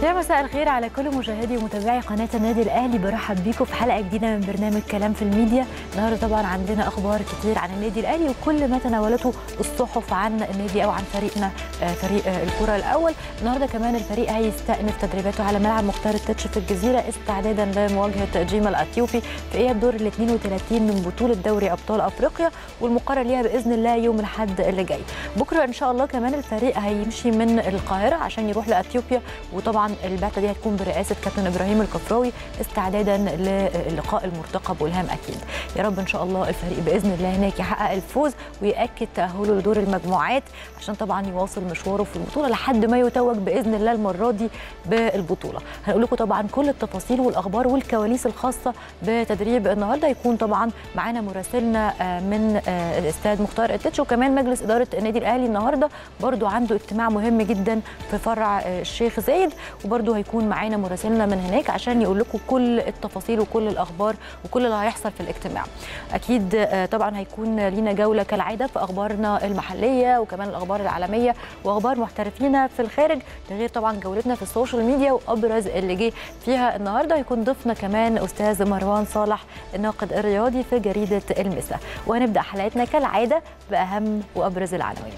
يا مساء الخير على كل مشاهدي ومتابعي قناه النادي الاهلي برحب بيكم في حلقه جديده من برنامج كلام في الميديا النهارده طبعا عندنا اخبار كتير عن النادي الاهلي وكل ما تناولته الصحف عن النادي او عن فريقنا فريق الكره الاول النهارده كمان الفريق هيستأنف تدريباته على ملعب مختار التتش في الجزيره استعدادا لمواجهه جيما الاثيوبي في اياب دور ال 32 من بطوله دوري ابطال افريقيا والمقرر ليها باذن الله يوم الاحد اللي جاي بكره ان شاء الله كمان الفريق هيمشي من القاهره عشان يروح لاثيوبيا وطبعا البعثه دي هتكون برئاسه كابتن ابراهيم الكفراوي استعدادا للقاء المرتقب والهام اكيد يا رب ان شاء الله الفريق باذن الله هناك يحقق الفوز وياكد تاهله لدور المجموعات عشان طبعا يواصل مشواره في البطوله لحد ما يتوج باذن الله المره دي بالبطوله هنقول لكم طبعا كل التفاصيل والاخبار والكواليس الخاصه بتدريب النهارده يكون طبعا معانا مراسلنا من استاد مختار التتش وكمان مجلس اداره النادي الاهلي النهارده برضو عنده اجتماع مهم جدا في فرع الشيخ زايد وبرضو هيكون معانا مراسلنا من هناك عشان يقول لكم كل التفاصيل وكل الاخبار وكل اللي هيحصل في الاجتماع اكيد طبعا هيكون لينا جوله كالعاده في اخبارنا المحليه وكمان الاخبار العالميه واخبار محترفينا في الخارج ده غير طبعا جولتنا في السوشيال ميديا وابرز اللي جه فيها النهارده هيكون ضيفنا كمان استاذ مروان صالح الناقد الرياضي في جريده المسا وهنبدا حلقتنا كالعاده باهم وابرز العناوين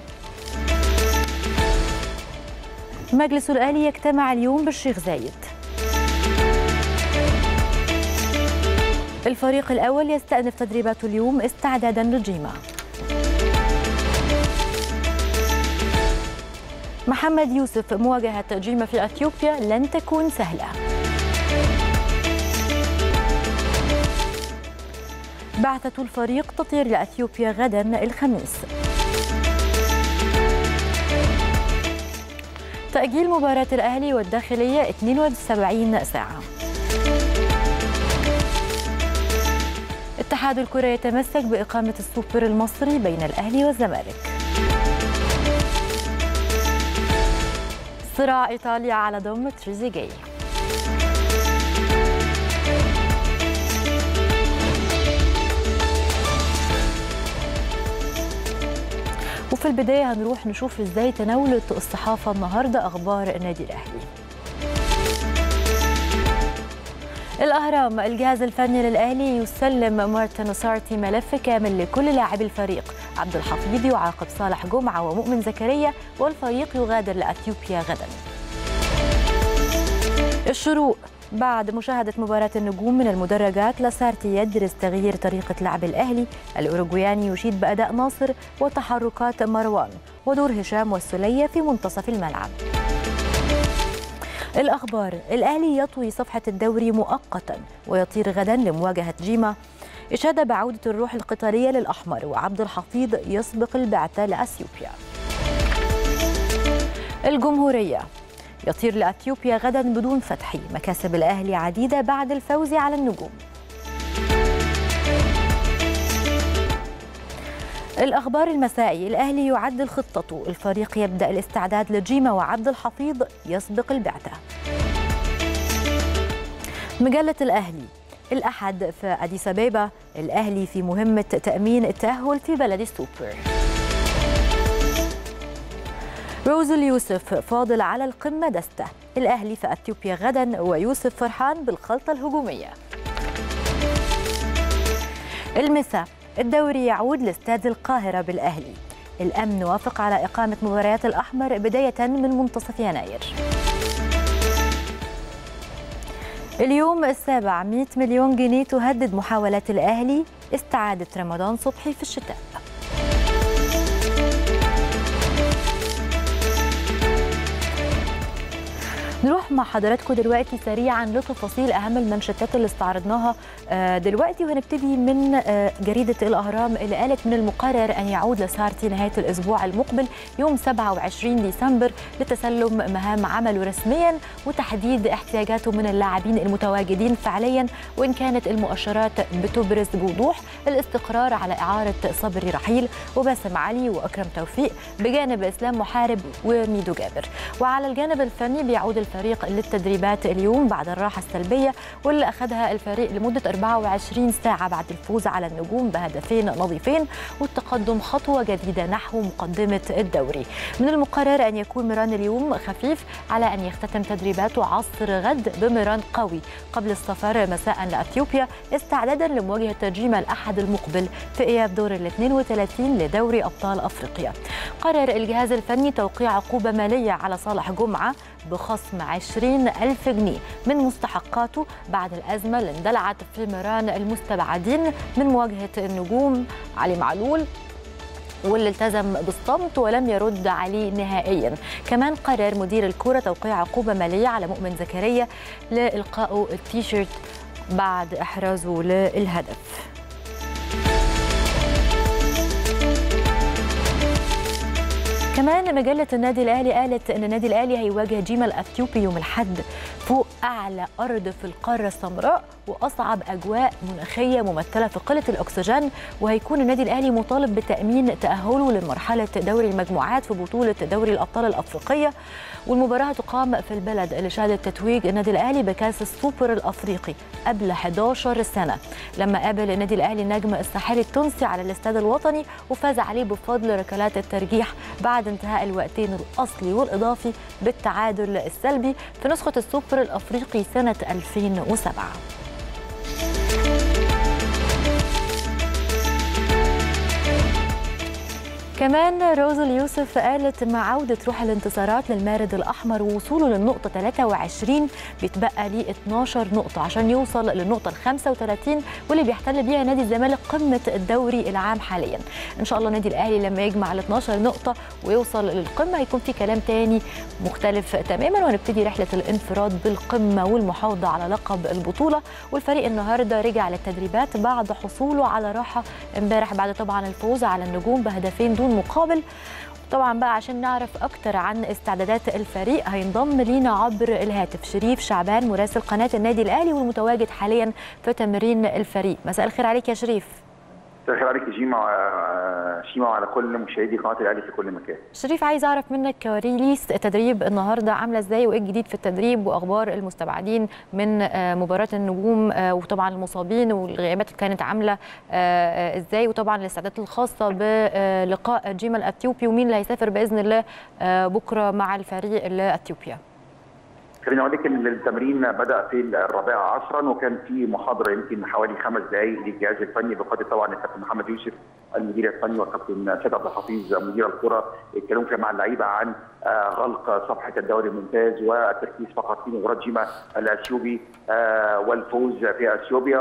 مجلس الاهلي يجتمع اليوم بالشيخ زايد الفريق الاول يستأنف تدريباته اليوم استعدادا للجيمة محمد يوسف مواجهة جيمة في أثيوبيا لن تكون سهلة بعثة الفريق تطير لأثيوبيا غدا الخميس تأجيل مباراة الأهلي والداخلية 72 ساعة اتحاد الكرة يتمسك بإقامة السوبر المصري بين الأهلي والزمالك صراع إيطاليا على ضم تريزيجيه وفي البداية هنروح نشوف ازاي تناولت الصحافة النهاردة أخبار النادي الأهلي الأهرام الجهاز الفني للأهلي يسلم مارتن سارتي ملف كامل لكل لاعبي الفريق عبد الحفيظ يعاقب صالح جمعة ومؤمن زكريا والفريق يغادر لأثيوبيا غدا الشروق بعد مشاهدة مباراة النجوم من المدرجات لاسارتي يدرس تغيير طريقة لعب الأهلي الأوروجوياني يشيد بأداء ناصر وتحركات مروان ودور هشام والسلية في منتصف الملعب الأخبار الأهلي يطوي صفحة الدوري مؤقتا ويطير غدا لمواجهة جيما إشادة بعودة الروح القتالية للأحمر وعبد الحفيظ يسبق البعثة لأثيوبيا الجمهورية يطير لأثيوبيا غدا بدون فتحي مكاسب الأهلي عديدة بعد الفوز على النجوم الأخبار المسائي الأهلي يعدل خطته الفريق يبدأ الاستعداد لجيما وعبد الحفيظ يسبق البعثة مجلة الأهلي الأحد في أديس أبيبا الأهلي في مهمة تأمين التأهل في بلد السوبر روز اليوسف فاضل على القمة دستة الأهلي في أثيوبيا غدا ويوسف فرحان بالخلطة الهجومية المساء الدوري يعود لاستاد القاهرة بالأهلي الأمن وافق على إقامة مباريات الأحمر بداية من منتصف يناير اليوم السابع 100 مليون جنيه تهدد محاولات الأهلي استعادة رمضان صبحي في الشتاء نروح مع حضراتكم دلوقتي سريعا لتفاصيل اهم المنشطات اللي استعرضناها دلوقتي وهنبتدي من جريده الاهرام اللي قالت من المقرر ان يعود لسارتي نهايه الاسبوع المقبل يوم 27 ديسمبر لتسلم مهام عمله رسميا وتحديد احتياجاته من اللاعبين المتواجدين فعليا وان كانت المؤشرات بتبرز بوضوح الاستقرار على اعاره صبري رحيل وباسم علي واكرم توفيق بجانب اسلام محارب وميدو جابر وعلى الجانب الفني بيعود الفريق للتدريبات اليوم بعد الراحة السلبية واللي أخذها الفريق لمدة 24 ساعة بعد الفوز على النجوم بهدفين نظيفين والتقدم خطوة جديدة نحو مقدمة الدوري من المقرر أن يكون ميران اليوم خفيف على أن يختتم تدريباته عصر غد بميران قوي قبل السفر مساء لأثيوبيا استعدادا لمواجهة ترجيمة الأحد المقبل في إياب دور ال 32 لدوري أبطال أفريقيا قرر الجهاز الفني توقيع عقوبة مالية على صالح جمعة بخصم 20 ألف جنيه من مستحقاته بعد الأزمة اللي اندلعت في ميران المستبعدين من مواجهة النجوم علي معلول واللي التزم بالصمت ولم يرد عليه نهائيا كمان قرر مدير الكرة توقيع عقوبة مالية على مؤمن زكريا لإلقائه التيشيرت بعد إحرازه للهدف كمان مجلة النادي الأهلي قالت إن النادي الأهلي هيواجه جيما الأثيوبي يوم الأحد فوق أعلى أرض في القارة السمراء وأصعب أجواء مناخية ممثلة في قلة الأكسجين وهيكون النادي الأهلي مطالب بتأمين تأهله لمرحلة دوري المجموعات في بطولة دوري الأبطال الأفريقية والمباراة تقام في البلد اللي شهدت تتويج النادي الأهلي بكأس السوبر الأفريقي قبل 11 سنة لما قابل النادي الأهلي النجم الساحلي التونسي على الاستاد الوطني وفاز عليه بفضل ركلات الترجيح بعد انتهاء الوقتين الأصلي والإضافي بالتعادل السلبي في نسخة السوبر الأفريقي سنة 2007 كمان روز اليوسف قالت مع عودة روح الانتصارات للمارد الأحمر ووصوله للنقطة 23 بيتبقى ليه 12 نقطة عشان يوصل للنقطة ال 35 واللي بيحتل بيها نادي الزمالك قمة الدوري العام حاليا إن شاء الله النادي الأهلي لما يجمع ال 12 نقطة ويوصل للقمة هيكون في كلام تاني مختلف تماما وهنبتدي رحلة الانفراد بالقمة والمحافظة على لقب البطولة والفريق النهاردة رجع للتدريبات بعد حصوله على راحة امبارح بعد طبعا الفوز على النجوم بهدفين دون مقابل طبعا بقى عشان نعرف اكتر عن استعدادات الفريق هينضم لينا عبر الهاتف شريف شعبان مراسل قناه النادي الاهلي والمتواجد حاليا في تمرين الفريق مساء الخير عليك يا شريف مساء الخير عليك جيما شيما وعلى كل مشاهدي قناه الاهلي في كل مكان. شريف عايز اعرف منك كواليس التدريب النهارده عامله ازاي وايه الجديد في التدريب واخبار المستبعدين من مباراه النجوم وطبعا المصابين والغيابات كانت عامله ازاي وطبعا الاستعدادات الخاصه بلقاء جيما الاثيوبي ومين اللي هيسافر باذن الله بكره مع الفريق لاثيوبيا. خليني اقول لك ان التمرين بدا في الرابعه عصرا وكان في محاضره يمكن حوالي خمس دقائق للجهاز الفني بقياده طبعا الكابتن محمد يوسف المدير الفني والكابتن سيد عبد الحفيظ مدير الكره اتكلموا فيها مع اللعيبه عن غلق صفحه الدوري الممتاز والتركيز فقط في مباراه جيما الاثيوبي والفوز في اثيوبيا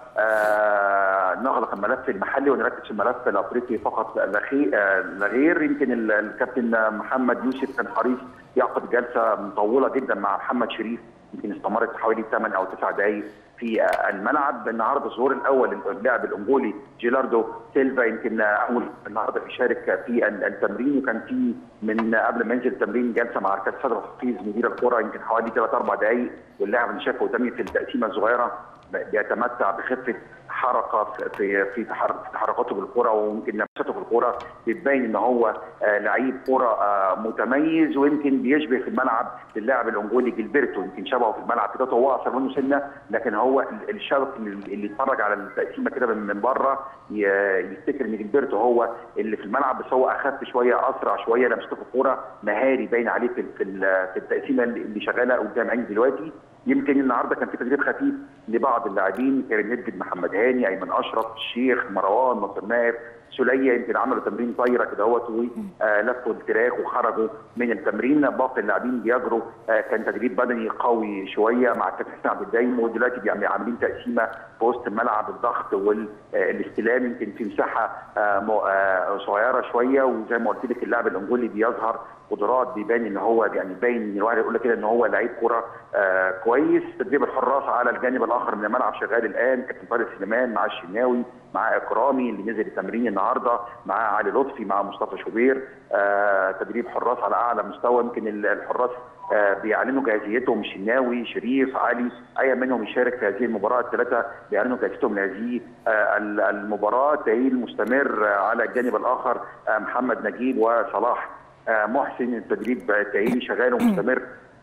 ونغلق الملف المحلي ونركز في الملف الافريقي فقط لا غير يمكن الكابتن محمد يوسف كان حريص يعقد جلسه مطوله جدا مع محمد شريف يمكن استمرت حوالي 8 او 9 دقائق في الملعب النهارده الظهور الاول للاعب الانجولي جيلاردو سيلفا يمكن اول النهارده بيشارك في التمرين وكان في من قبل ما ينزل التمرين جلسه مع كابتن صدر حفيظ مدير الكره يمكن حوالي 3 4 دقائق واللاعب اللي شايفه قدامي في التقسيمه الصغيره بيتمتع بخفه حركه في في تحركاته بالكره ويمكن لمساته في الكره بتبين ان هو لعيب كره متميز ويمكن بيشبه في الملعب اللاعب الانجولي جilberto يمكن شبهه في الملعب كده هو اقصر منه سنه لكن هو الشبك اللي اتفرج على التقسيمه كده من بره يفتكر ان جilberto هو اللي في الملعب بس هو اخف شويه اسرع شويه لمسته في الكوره مهاري باين عليه في في التقسيمه اللي شغاله قدام عيني دلوقتي يمكن النهارده كان في تدريب خفيف لبعض اللاعبين كريم نجد محمد هاني ايمن اشرف الشيخ مروان ناصر ماهر سلية يمكن عملوا تمرين طايره كده اهوت ولفوا التراك وخرجوا من التمرين باقي اللاعبين بيجروا كان تدريب بدني قوي شويه مع الكابتن حسين عبد الدايم ودلوقتي عاملين تقسيمه في وسط الملعب الضغط والاستلام يمكن في مساحه صغيره شويه وزي ما قلت لك اللاعب الانجولي بيظهر قدرات بيبان ان هو يعني باين ان الواحد يقول لك كده ان هو لعيب كوره آه كويس تدريب الحراس على الجانب الاخر من الملعب شغال الان كابتن طارق سليمان مع الشناوي مع اكرامي اللي نزل التمرين النهارده مع علي لطفي مع مصطفى شوبير آه تدريب حراس على اعلى مستوى يمكن الحراس آه بيعلنوا جاهزيتهم الشناوي شريف علي اي منهم يشارك في هذه المباراه الثلاثه بيعلنوا جاهزيتهم لهذه آه المباراه تاهيل مستمر على الجانب الاخر آه محمد نجيب وصلاح محسن التدريب التأهيلي شغال ومستمر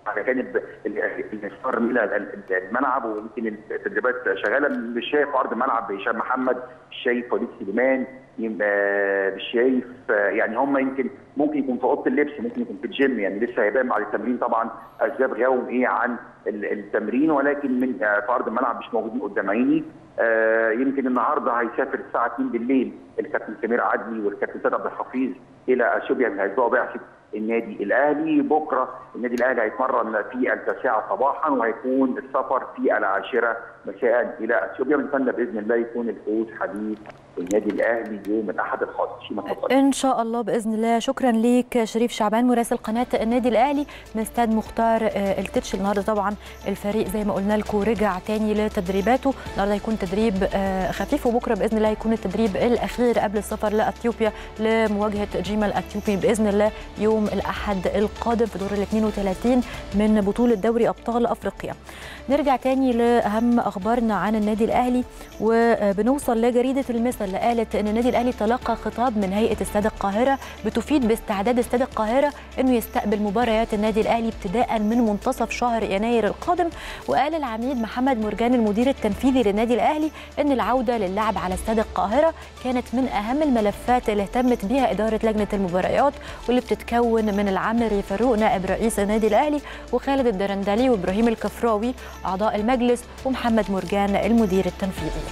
على جانب الاستمرار الى الملعب ويمكن التدريبات شغاله مش شايف ارض الملعب هشام محمد مش شايف وليد سليمان مش شايف يعني هم يمكن ممكن يكون في اوضه اللبس ممكن يكون في الجيم يعني لسه هيبان بعد التمرين طبعا اسباب غيابهم ايه عن التمرين ولكن من في ارض الملعب مش موجودين قدام عيني آه يمكن النهارده هيسافر الساعه 2 بالليل الكابتن سمير عدلي والكابتن سيد عبد الحفيظ الى اثيوبيا اللي هيسبقوا بعثه النادي الاهلي بكره النادي الاهلي هيتمرن في التاسعه صباحا وهيكون السفر في العاشره مساء الى اثيوبيا بنتمنى باذن الله يكون الفوز حديث النادي الاهلي يوم الاحد القادم شيما اتفضل ان شاء الله باذن الله شكرا ليك شريف شعبان مراسل قناه النادي الاهلي من استاد مختار التتش النهارده طبعا الفريق زي ما قلنا لكم رجع تاني لتدريباته النهارده هيكون تدريب خفيف وبكره باذن الله هيكون التدريب الاخير قبل السفر لاثيوبيا لمواجهه جيما الاثيوبي باذن الله يوم الاحد القادم في دور ال 32 من بطوله دوري ابطال افريقيا نرجع تاني لاهم اخبارنا عن النادي الاهلي وبنوصل لجريده المثل اللي قالت ان النادي الاهلي تلقى خطاب من هيئه استاد القاهره بتفيد باستعداد استاد القاهره انه يستقبل مباريات النادي الاهلي ابتداء من منتصف شهر يناير القادم وقال العميد محمد مرجان المدير التنفيذي للنادي الاهلي ان العوده للعب على استاد القاهره كانت من اهم الملفات اللي اهتمت بها اداره لجنه المباريات واللي بتتكون من العمري فاروق نائب رئيس النادي الاهلي وخالد الدرندلي وابراهيم الكفراوي اعضاء المجلس ومحمد مرجان المدير التنفيذي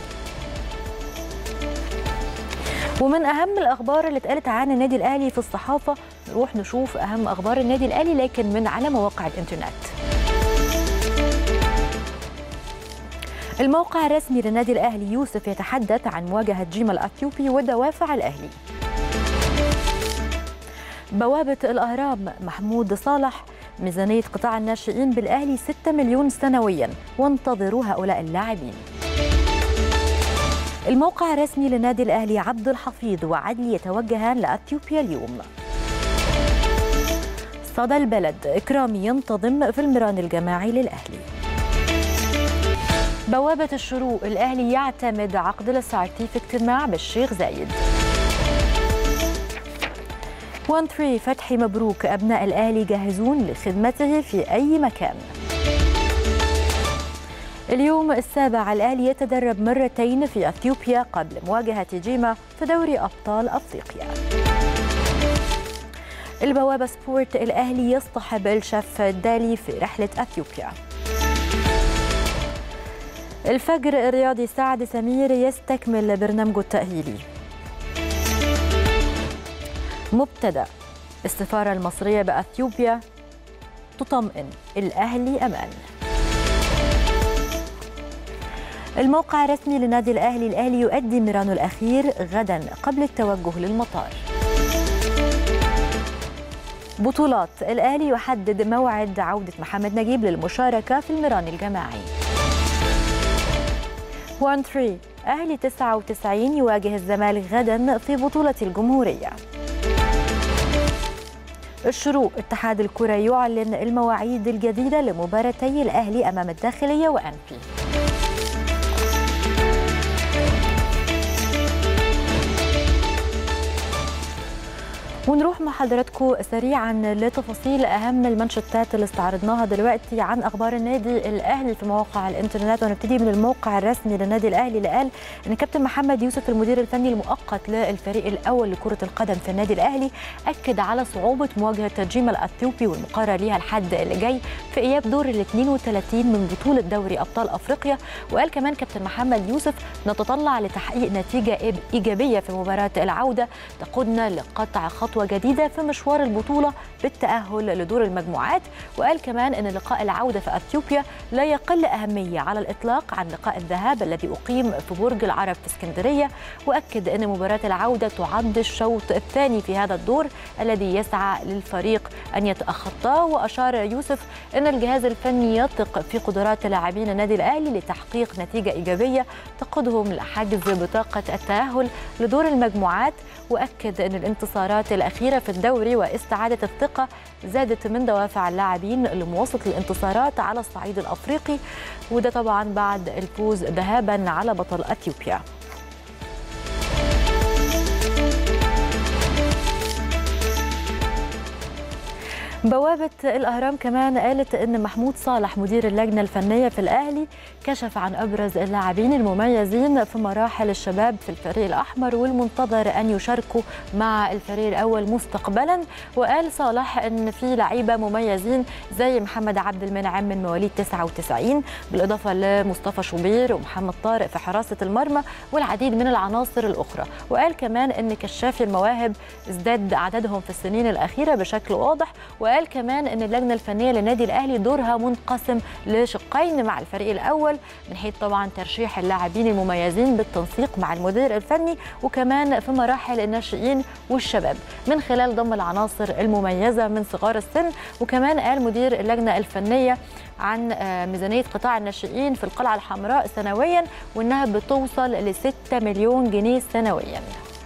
ومن اهم الاخبار اللي اتقالت عن النادي الاهلي في الصحافه نروح نشوف اهم اخبار النادي الاهلي لكن من على مواقع الانترنت الموقع الرسمي للنادي الاهلي يوسف يتحدث عن مواجهه جيما الاثيوبي ودوافع الاهلي بوابه الاهرام محمود صالح ميزانيه قطاع الناشئين بالاهلي 6 مليون سنويا وانتظروا هؤلاء اللاعبين الموقع الرسمي للنادي الاهلي عبد الحفيظ وعدلي يتوجهان لاثيوبيا اليوم صدى البلد اكرامي ينتظم في المران الجماعي للاهلي بوابة الشروق الأهلي يعتمد عقد لسارتي في اجتماع بالشيخ زايد 1 3 فتحي مبروك أبناء الأهلي جاهزون لخدمته في أي مكان اليوم السابع الأهلي يتدرب مرتين في أثيوبيا قبل مواجهة جيما في دوري أبطال أفريقيا البوابة سبورت الأهلي يصطحب الشيف الدالي في رحلة أثيوبيا الفجر الرياضي سعد سمير يستكمل برنامجه التأهيلي مبتدأ السفارة المصرية بأثيوبيا تطمئن الأهلي أمان الموقع الرسمي لنادي الأهلي الأهلي يؤدي ميرانو الأخير غدا قبل التوجه للمطار بطولات الأهلي يحدد موعد عودة محمد نجيب للمشاركة في الميران الجماعي 1 3 أهلي 99 يواجه الزمالك غدا في بطولة الجمهورية الشروق اتحاد الكرة يعلن المواعيد الجديدة لمباراتي الأهلي أمام الداخلية وأنفي ونروح مع حضراتكم سريعا لتفاصيل اهم المانشيتات اللي استعرضناها دلوقتي عن اخبار النادي الاهلي في مواقع الانترنت ونبتدي من الموقع الرسمي للنادي الاهلي اللي قال ان كابتن محمد يوسف المدير الفني المؤقت للفريق الاول لكره القدم في النادي الاهلي اكد على صعوبه مواجهه جيما الاثيوبي والمقرر ليها الحد اللي جاي في اياب دور ال 32 من بطوله دوري ابطال افريقيا وقال كمان كابتن محمد يوسف نتطلع لتحقيق نتيجه ايجابيه في مباراه العوده تقودنا لقطع خطوه خطوة جديدة في مشوار البطولة بالتأهل لدور المجموعات وقال كمان أن لقاء العودة في أثيوبيا لا يقل أهمية على الإطلاق عن لقاء الذهاب الذي أقيم في برج العرب في اسكندرية وأكد أن مباراة العودة تعد الشوط الثاني في هذا الدور الذي يسعى للفريق أن يتأخطاه وأشار يوسف أن الجهاز الفني يثق في قدرات لاعبين النادي الأهلي لتحقيق نتيجة إيجابية تقودهم لحجز بطاقة التأهل لدور المجموعات واكد ان الانتصارات الاخيره في الدوري واستعاده الثقه زادت من دوافع اللاعبين لمواصله الانتصارات على الصعيد الافريقي وده طبعا بعد الفوز ذهابا على بطل اثيوبيا بوابة الأهرام كمان قالت أن محمود صالح مدير اللجنة الفنية في الأهلي كشف عن أبرز اللاعبين المميزين في مراحل الشباب في الفريق الأحمر والمنتظر أن يشاركوا مع الفريق الأول مستقبلا وقال صالح أن في لعيبة مميزين زي محمد عبد المنعم من مواليد 99 بالإضافة لمصطفى شوبير ومحمد طارق في حراسة المرمى والعديد من العناصر الأخرى وقال كمان أن كشاف المواهب ازداد عددهم في السنين الأخيرة بشكل واضح وقال كمان ان اللجنه الفنيه للنادي الاهلي دورها منقسم لشقين مع الفريق الاول من حيث طبعا ترشيح اللاعبين المميزين بالتنسيق مع المدير الفني وكمان في مراحل الناشئين والشباب من خلال ضم العناصر المميزه من صغار السن وكمان قال مدير اللجنه الفنيه عن ميزانيه قطاع الناشئين في القلعه الحمراء سنويا وانها بتوصل ل 6 مليون جنيه سنويا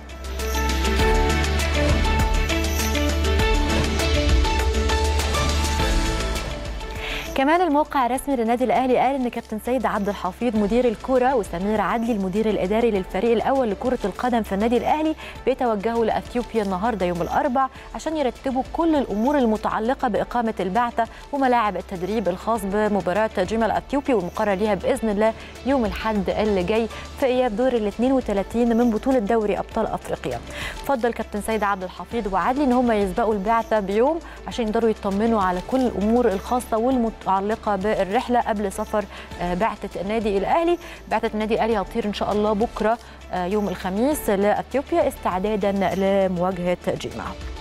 كمان الموقع الرسمي للنادي الاهلي قال ان كابتن سيد عبد الحفيظ مدير الكره وسمير عدلي المدير الاداري للفريق الاول لكره القدم في النادي الاهلي بيتوجهوا لاثيوبيا النهارده يوم الاربع عشان يرتبوا كل الامور المتعلقه باقامه البعثه وملاعب التدريب الخاص بمباراه جمال اثيوبي والمقرر ليها باذن الله يوم الاحد اللي جاي في اياب دور ال 32 من بطوله دوري ابطال افريقيا. فضل كابتن سيد عبد الحفيظ وعدلي ان هم يسبقوا البعثه بيوم عشان يقدروا يطمنوا على كل الامور الخاصه والمت متعلقه بالرحله قبل سفر بعثه النادي الاهلي بعثه النادي الاهلي هتطير ان شاء الله بكره يوم الخميس لاثيوبيا استعدادا لمواجهه جيما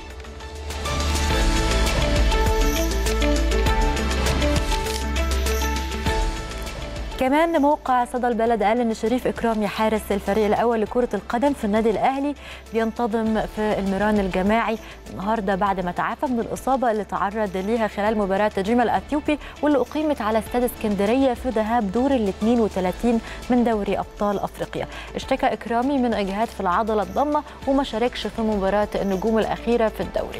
كمان موقع صدى البلد قال ان شريف اكرامي حارس الفريق الاول لكره القدم في النادي الاهلي بينتظم في الميران الجماعي النهارده بعد ما تعافى من الاصابه اللي تعرض ليها خلال مباراه جيما الاثيوبي واللي اقيمت على استاد اسكندريه في ذهاب دور ال 32 من دوري ابطال افريقيا اشتكى اكرامي من اجهاد في العضله الضمه وما شاركش في مباراه النجوم الاخيره في الدوري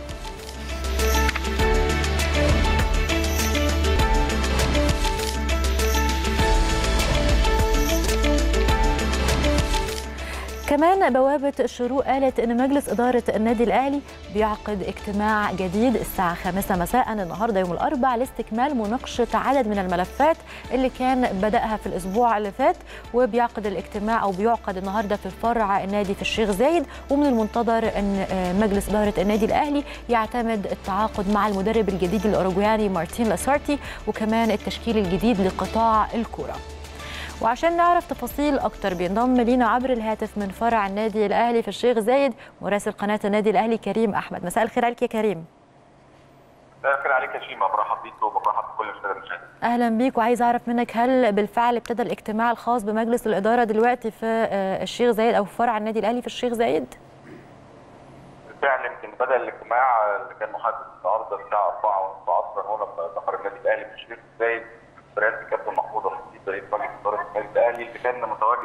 كمان بوابة الشروق قالت أن مجلس إدارة النادي الأهلي بيعقد اجتماع جديد الساعة 5 مساء النهاردة يوم الأربع لاستكمال مناقشة عدد من الملفات اللي كان بدأها في الأسبوع اللي فات وبيعقد الاجتماع أو بيعقد النهاردة في فرع النادي في الشيخ زايد ومن المنتظر أن مجلس إدارة النادي الأهلي يعتمد التعاقد مع المدرب الجديد الأوروجواني مارتين لاسارتي وكمان التشكيل الجديد لقطاع الكرة وعشان نعرف تفاصيل اكتر بينضم لينا عبر الهاتف من فرع النادي الاهلي في الشيخ زايد مراسل قناه النادي الاهلي كريم احمد مساء الخير عليك يا كريم مساء الخير عليك يا شيماء برحب بيك وبرحب بكل المشاهدين اهلا بيك وعايز اعرف منك هل بالفعل ابتدى الاجتماع الخاص بمجلس الاداره دلوقتي في الشيخ زايد او في فرع النادي الاهلي في الشيخ زايد بالفعل يمكن بدا الاجتماع اللي كان محدد النهارده الساعه 4:30 عصرا هنا في مقر النادي الاهلي في الشيخ زايد برئاسه الكابتن محمود الخطيب رئيس مجلس اداره النادي الاهلي اللي كان متواجد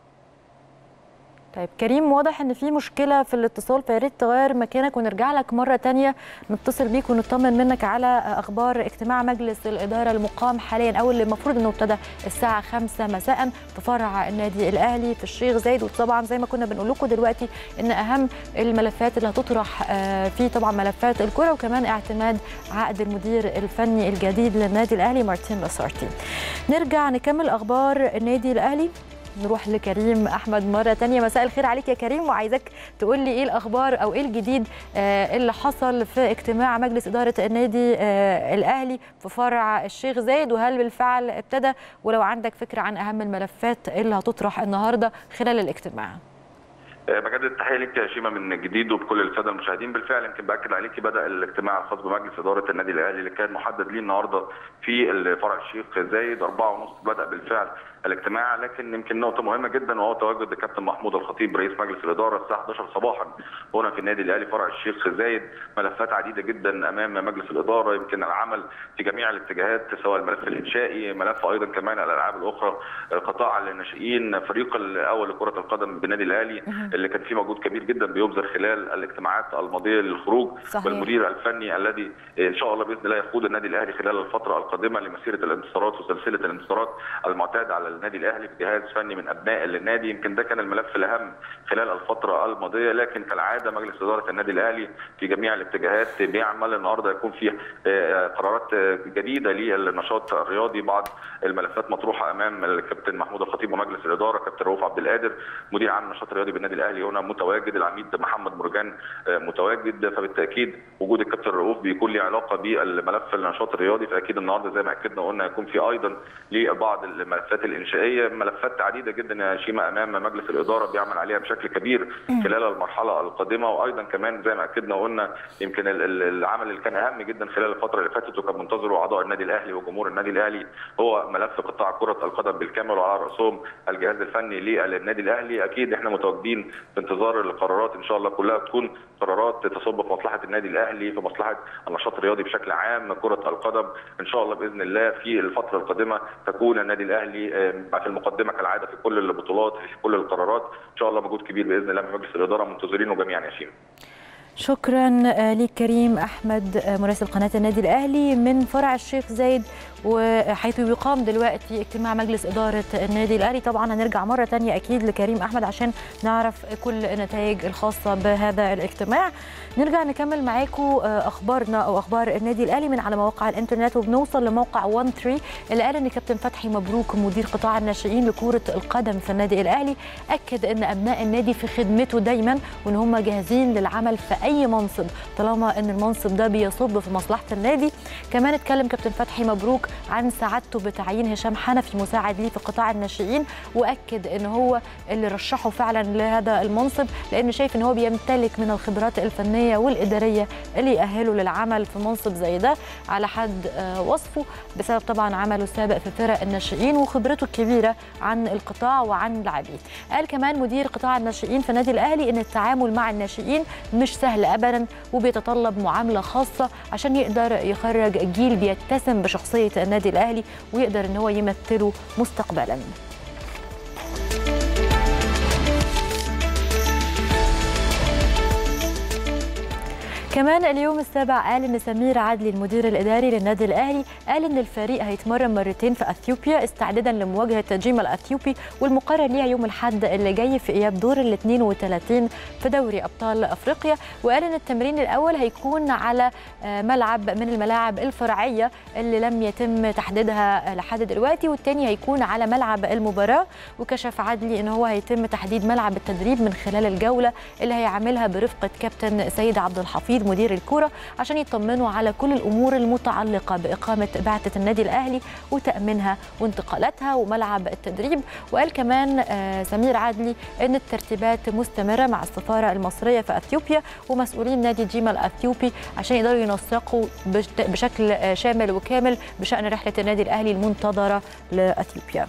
طيب كريم واضح ان في مشكله في الاتصال فيا ريت تغير مكانك ونرجع لك مره ثانيه نتصل بيك ونطمن منك على اخبار اجتماع مجلس الاداره المقام حاليا او اللي المفروض انه ابتدى الساعه 5 مساء في فرع النادي الاهلي في الشيخ زايد وطبعا زي ما كنا بنقول لكم دلوقتي ان اهم الملفات اللي هتطرح في طبعا ملفات الكره وكمان اعتماد عقد المدير الفني الجديد للنادي الاهلي مارتين لاسارتي نرجع نكمل اخبار النادي الاهلي نروح لكريم احمد مره تانية مساء الخير عليك يا كريم وعايزك تقول لي ايه الاخبار او ايه الجديد آه اللي حصل في اجتماع مجلس اداره النادي آه الاهلي في فرع الشيخ زايد وهل بالفعل ابتدى ولو عندك فكره عن اهم الملفات اللي هتطرح النهارده خلال الاجتماع بجد التحيه ليك يا شيماء من جديد وبكل الساده المشاهدين بالفعل يمكن باكد عليكي بدا الاجتماع الخاص بمجلس اداره النادي الاهلي اللي كان محدد ليه النهارده في فرع الشيخ زايد 4:30 بدا بالفعل الاجتماع لكن يمكن نقطه مهمه جدا وهو تواجد الكابتن محمود الخطيب رئيس مجلس الاداره الساعه 11 صباحا هنا في النادي الاهلي فرع الشيخ زايد ملفات عديده جدا امام مجلس الاداره يمكن العمل في جميع الاتجاهات سواء الملف الانشائي ملف ايضا كمان الالعاب الاخرى قطاع الناشئين فريق الاول لكره القدم بالنادي الاهلي اللي كان فيه مجهود كبير جدا بيبذل خلال الاجتماعات الماضيه للخروج صحيح. والمدير الفني الذي ان شاء الله باذن الله يقود النادي الاهلي خلال الفتره القادمه لمسيره الانتصارات وسلسله الانتصارات المعتاده على النادي الاهلي بجهاز فني من ابناء النادي يمكن ده كان الملف الاهم خلال الفتره الماضيه لكن كالعاده مجلس اداره النادي الاهلي في جميع الاتجاهات بيعمل النهارده يكون فيه قرارات جديده للنشاط الرياضي بعض الملفات مطروحه امام الكابتن محمود الخطيب ومجلس الاداره كابتن رؤوف عبد القادر مدير عام النشاط الرياضي بالنادي الاهلي هنا متواجد العميد محمد مرجان متواجد فبالتاكيد وجود الكابتن رؤوف بيكون له علاقه بالملف النشاط الرياضي فاكيد النهارده زي ما اكدنا وقلنا هيكون في ايضا لبعض الملفات الانشائيه ملفات عديده جدا يا شيماء امام مجلس الاداره بيعمل عليها بشكل كبير خلال المرحله القادمه وايضا كمان زي ما اكدنا وقلنا يمكن العمل اللي كان اهم جدا خلال الفتره اللي فاتت وكان منتظره اعضاء النادي الاهلي وجمهور النادي الاهلي هو ملف قطاع كره القدم بالكامل وعلى راسهم الجهاز الفني للنادي الاهلي اكيد احنا متواجدين في انتظار القرارات ان شاء الله كلها تكون قرارات تصب في مصلحه النادي الاهلي في مصلحه النشاط الرياضي بشكل عام كره القدم ان شاء الله باذن الله في الفتره القادمه تكون النادي الاهلي في المقدمه كالعاده في كل البطولات في كل القرارات ان شاء الله مجهود كبير باذن الله من مجلس الاداره منتظرينه جميعا يا شيماء شكرا لك كريم احمد مراسل قناه النادي الاهلي من فرع الشيخ زايد وحيث يقام دلوقتي اجتماع مجلس اداره النادي الاهلي طبعا هنرجع مره ثانيه اكيد لكريم احمد عشان نعرف كل النتائج الخاصه بهذا الاجتماع نرجع نكمل معاكم اخبارنا او اخبار النادي الاهلي من على مواقع الانترنت وبنوصل لموقع 1 3 اللي قال ان كابتن فتحي مبروك مدير قطاع الناشئين لكره القدم في النادي الاهلي اكد ان ابناء النادي في خدمته دايما وان هم جاهزين للعمل في اي منصب طالما ان المنصب ده بيصب في مصلحه النادي كمان اتكلم كابتن فتحي مبروك عن سعادته بتعيين هشام حنفي مساعد ليه في قطاع الناشئين واكد ان هو اللي رشحه فعلا لهذا المنصب لانه شايف ان هو بيمتلك من الخبرات الفنيه والاداريه اللي يأهله للعمل في منصب زي ده على حد وصفه بسبب طبعا عمله السابق في فرق الناشئين وخبرته الكبيره عن القطاع وعن اللاعبين قال كمان مدير قطاع الناشئين في النادي الاهلي ان التعامل مع الناشئين مش سهل ابدا وبيتطلب معامله خاصه عشان يقدر يخرج جيل بيتسم بشخصيه النادي الاهلي ويقدر ان هو يمثله مستقبلا كمان اليوم السابع قال ان سمير عدلي المدير الاداري للنادي الاهلي قال ان الفريق هيتمرن مرتين في اثيوبيا استعدادا لمواجهه جيما الاثيوبي والمقرر ليها يوم الاحد اللي جاي في اياب دور ال 32 في دوري ابطال افريقيا وقال ان التمرين الاول هيكون على ملعب من الملاعب الفرعيه اللي لم يتم تحديدها لحد دلوقتي والتاني هيكون على ملعب المباراه وكشف عدلي ان هو هيتم تحديد ملعب التدريب من خلال الجوله اللي هيعملها برفقه كابتن سيد عبد الحفيظ مدير الكوره عشان يطمنوا على كل الامور المتعلقه باقامه بعثه النادي الاهلي وتامينها وانتقالاتها وملعب التدريب وقال كمان سمير عدلي ان الترتيبات مستمره مع السفاره المصريه في اثيوبيا ومسؤولين نادي جيما الاثيوبي عشان يقدروا ينسقوا بشكل شامل وكامل بشان رحله النادي الاهلي المنتظره لاثيوبيا.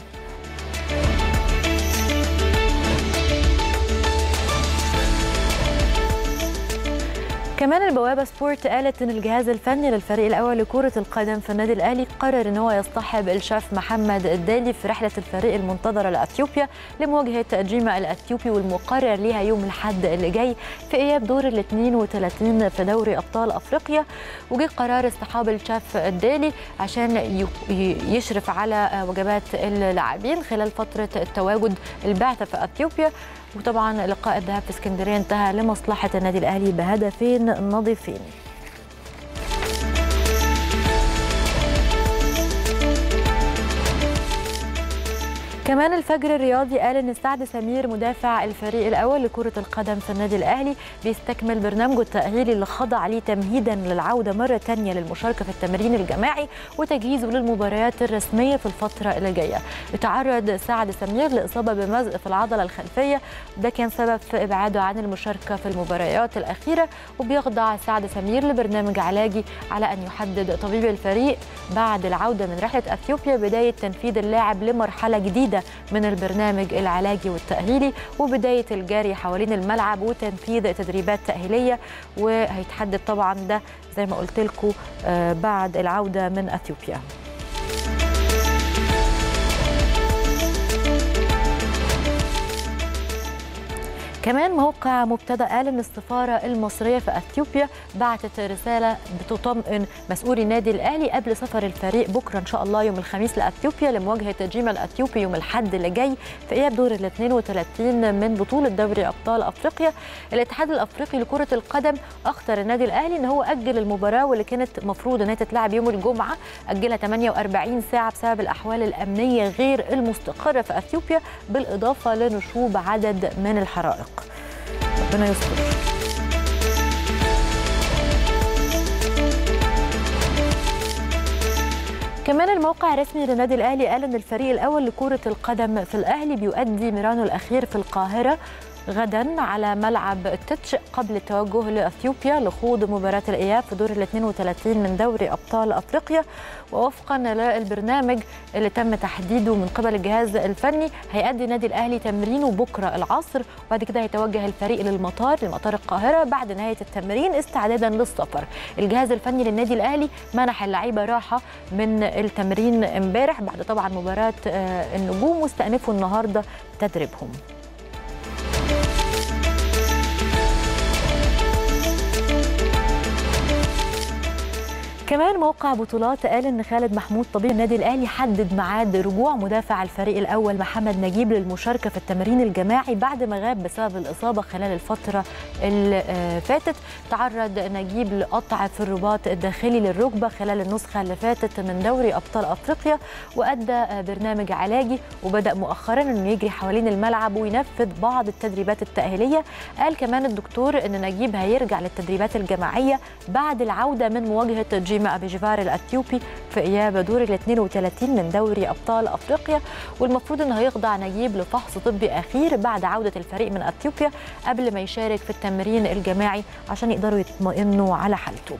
كمان البوابه سبورت قالت ان الجهاز الفني للفريق الاول لكره القدم في النادي الاهلي قرر ان هو يصطحب الشاف محمد الدالي في رحله الفريق المنتظره لاثيوبيا لمواجهه جيما الاثيوبي والمقرر ليها يوم الاحد اللي جاي في اياب دور ال 32 في دوري ابطال افريقيا وجه قرار اصطحاب الشاف الدالي عشان يشرف على وجبات اللاعبين خلال فتره التواجد البعثه في اثيوبيا وطبعا لقاء الذهاب في اسكندريه انتهى لمصلحه النادي الاهلي بهدفين نظيفين كمان الفجر الرياضي قال ان سعد سمير مدافع الفريق الاول لكره القدم في النادي الاهلي بيستكمل برنامجه التاهيلي اللي خضع ليه تمهيدا للعوده مره ثانيه للمشاركه في التمرين الجماعي وتجهيزه للمباريات الرسميه في الفتره اللي جايه. اتعرض سعد سمير لاصابه بمزق في العضله الخلفيه ده كان سبب في ابعاده عن المشاركه في المباريات الاخيره وبيخضع سعد سمير لبرنامج علاجي على ان يحدد طبيب الفريق بعد العوده من رحله اثيوبيا بدايه تنفيذ اللاعب لمرحله جديده من البرنامج العلاجي والتأهيلي وبداية الجري حوالين الملعب وتنفيذ تدريبات تأهيلية وهيتحدد طبعا ده زي ما قلت لكم بعد العودة من أثيوبيا كمان موقع مبتدا قال ان السفاره المصريه في اثيوبيا بعتت رساله بتطمئن مسؤولي النادي الاهلي قبل سفر الفريق بكره ان شاء الله يوم الخميس لاثيوبيا لمواجهه جيما الاثيوبي يوم الاحد اللي جاي في اياب دور ال 32 من بطوله دوري ابطال افريقيا الاتحاد الافريقي لكره القدم اخطر النادي الاهلي ان هو اجل المباراه واللي كانت مفروض انها تتلعب يوم الجمعه اجلها 48 ساعه بسبب الاحوال الامنيه غير المستقره في اثيوبيا بالاضافه لنشوب عدد من الحرائق ربنا يستر كمان الموقع الرسمي للنادي الاهلي قال ان الفريق الاول لكره القدم في الاهلي بيؤدي ميرانه الاخير في القاهره غدا على ملعب التتش قبل التوجه لاثيوبيا لخوض مباراه الاياب في دور ال 32 من دوري ابطال افريقيا ووفقا للبرنامج اللي تم تحديده من قبل الجهاز الفني هيأدي النادي الاهلي تمرينه بكره العصر وبعد كده هيتوجه الفريق للمطار لمطار القاهره بعد نهايه التمرين استعدادا للسفر الجهاز الفني للنادي الاهلي منح اللعيبه راحه من التمرين امبارح بعد طبعا مباراه النجوم واستأنفوا النهارده تدريبهم كمان موقع بطولات قال ان خالد محمود طبيب النادي الاهلي حدد ميعاد رجوع مدافع الفريق الاول محمد نجيب للمشاركه في التمرين الجماعي بعد ما غاب بسبب الاصابه خلال الفتره اللي فاتت تعرض نجيب لقطع في الرباط الداخلي للركبه خلال النسخه اللي فاتت من دوري ابطال افريقيا وادى برنامج علاجي وبدا مؤخرا انه يجري حوالين الملعب وينفذ بعض التدريبات التاهيليه قال كمان الدكتور ان نجيب هيرجع للتدريبات الجماعيه بعد العوده من مواجهه جيما أبي جفار الأثيوبي في إياب دور ال 32 من دوري أبطال أفريقيا والمفروض أنه هيخضع نجيب لفحص طبي أخير بعد عودة الفريق من أثيوبيا قبل ما يشارك في التمرين الجماعي عشان يقدروا يطمئنوا على حالته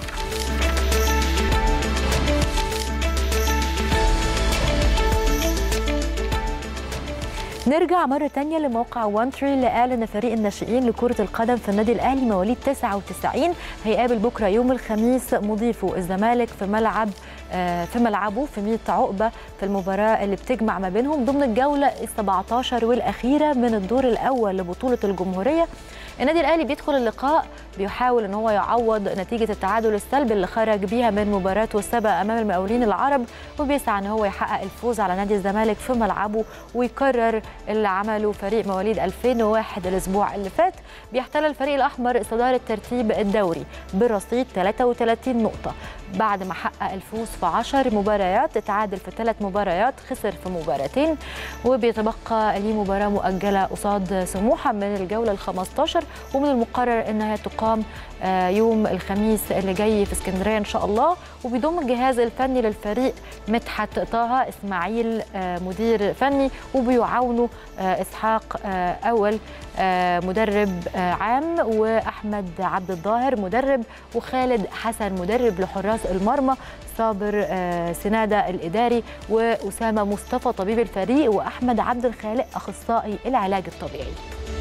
نرجع مرة تانية لموقع وان تري اللي قال إن فريق الناشئين لكرة القدم في النادي الأهلي مواليد 99 هيقابل بكرة يوم الخميس مضيفه الزمالك في ملعب في ملعبه في 100 عقبة في المباراة اللي بتجمع ما بينهم ضمن الجولة ال 17 والأخيرة من الدور الأول لبطولة الجمهورية النادي الاهلي بيدخل اللقاء بيحاول ان هو يعوض نتيجه التعادل السلبي اللي خرج بيها من مباراته السابقه امام المقاولين العرب وبيسعى ان هو يحقق الفوز على نادي الزمالك في ملعبه ويكرر اللي عمله فريق مواليد 2001 الاسبوع اللي فات بيحتل الفريق الاحمر صداره ترتيب الدوري برصيد 33 نقطه بعد ما حقق الفوز في 10 مباريات اتعادل في ثلاث مباريات خسر في مباراتين وبيتبقى ليه مباراه مؤجله قصاد سموحه من الجوله ال 15 ومن المقرر انها تقام يوم الخميس اللي جاي في اسكندريه ان شاء الله وبيضم الجهاز الفني للفريق مدحت طه اسماعيل مدير فني وبيعاونوا اسحاق اول مدرب عام واحمد عبد الظاهر مدرب وخالد حسن مدرب لحراس المرمى صابر سناده الاداري واسامه مصطفى طبيب الفريق واحمد عبد الخالق اخصائي العلاج الطبيعي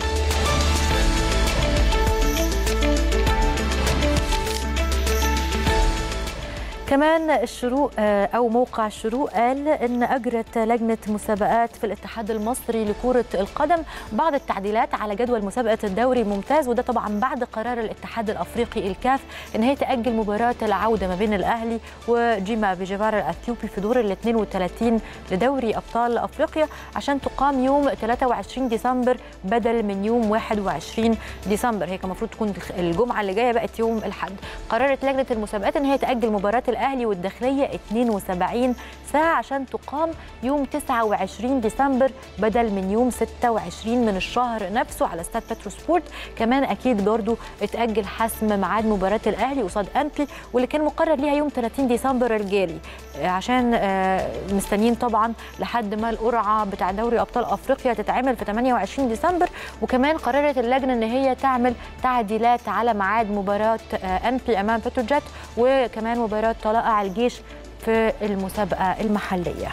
كمان الشروق او موقع الشروق قال ان اجرت لجنه مسابقات في الاتحاد المصري لكره القدم بعض التعديلات على جدول مسابقه الدوري الممتاز وده طبعا بعد قرار الاتحاد الافريقي الكاف ان هي تاجل مباراه العوده ما بين الاهلي وجيما بجبار الاثيوبي في دور ال 32 لدوري ابطال افريقيا عشان تقام يوم 23 ديسمبر بدل من يوم 21 ديسمبر هي كان المفروض تكون الجمعه اللي جايه بقت يوم الاحد قررت لجنه المسابقات ان هي تاجل مباراه الاهلي والداخليه 72 ساعه عشان تقام يوم 29 ديسمبر بدل من يوم 26 من الشهر نفسه على استاد بترو سبورت كمان اكيد برضو اتاجل حسم ميعاد مباراه الاهلي قصاد انبي واللي كان مقرر ليها يوم 30 ديسمبر الجاري عشان مستنيين طبعا لحد ما القرعه بتاع دوري ابطال افريقيا تتعمل في 28 ديسمبر وكمان قررت اللجنه ان هي تعمل تعديلات على ميعاد مباراه انبي امام بتروجيت وكمان مباراه طلائع الجيش في المسابقه المحليه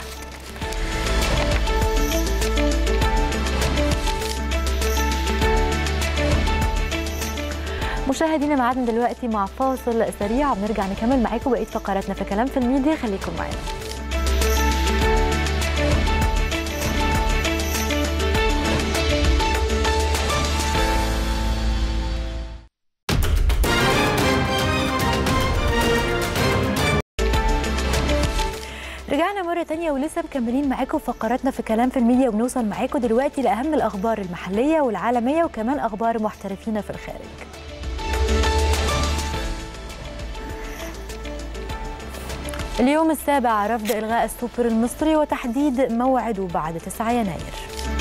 مشاهدينا معادنا دلوقتي مع فاصل سريع ونرجع نكمل معاكم بقيه فقراتنا في كلام في الميديا خليكم معانا رجعنا مرة تانية ولسه مكملين معاكم فقراتنا في كلام في الميديا وبنوصل معاكم دلوقتي لأهم الأخبار المحلية والعالمية وكمان أخبار محترفين في الخارج اليوم السابع رفض إلغاء السوبر المصري وتحديد موعده بعد 9 يناير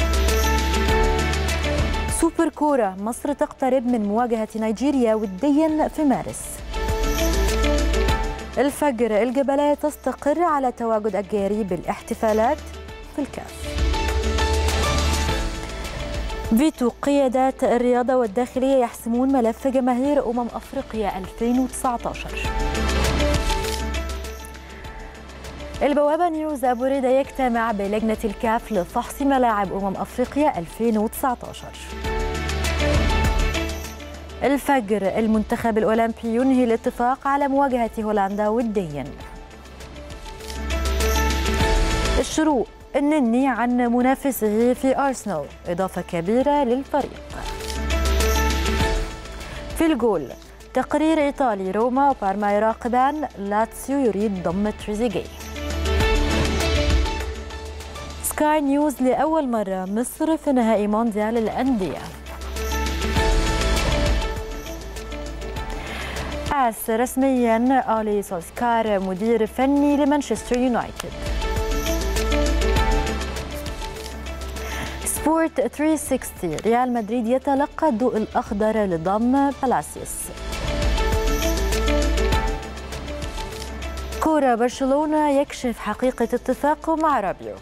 سوبر كورة مصر تقترب من مواجهة نيجيريا وديا في مارس الفجر الجبلية تستقر على تواجد الجاري بالاحتفالات في الكاف فيتو قيادات الرياضة والداخلية يحسمون ملف جماهير أمم أفريقيا 2019 البوابة نيوز أبو ريدة يجتمع بلجنة الكاف لفحص ملاعب أمم أفريقيا 2019 الفجر المنتخب الأولمبي ينهي الاتفاق على مواجهة هولندا وديا الشروق النني عن منافسه في أرسنال إضافة كبيرة للفريق في الجول تقرير إيطالي روما وبارما يراقبان لاتسيو يريد ضم تريزيجيه سكاي نيوز لأول مرة مصر في نهائي مونديال الأندية أس رسميا أولي سولسكار مدير فني لمانشستر يونايتد سبورت 360 ريال مدريد يتلقى الضوء الأخضر لضم بالاسيوس كورة برشلونة يكشف حقيقة اتفاقه مع رابيو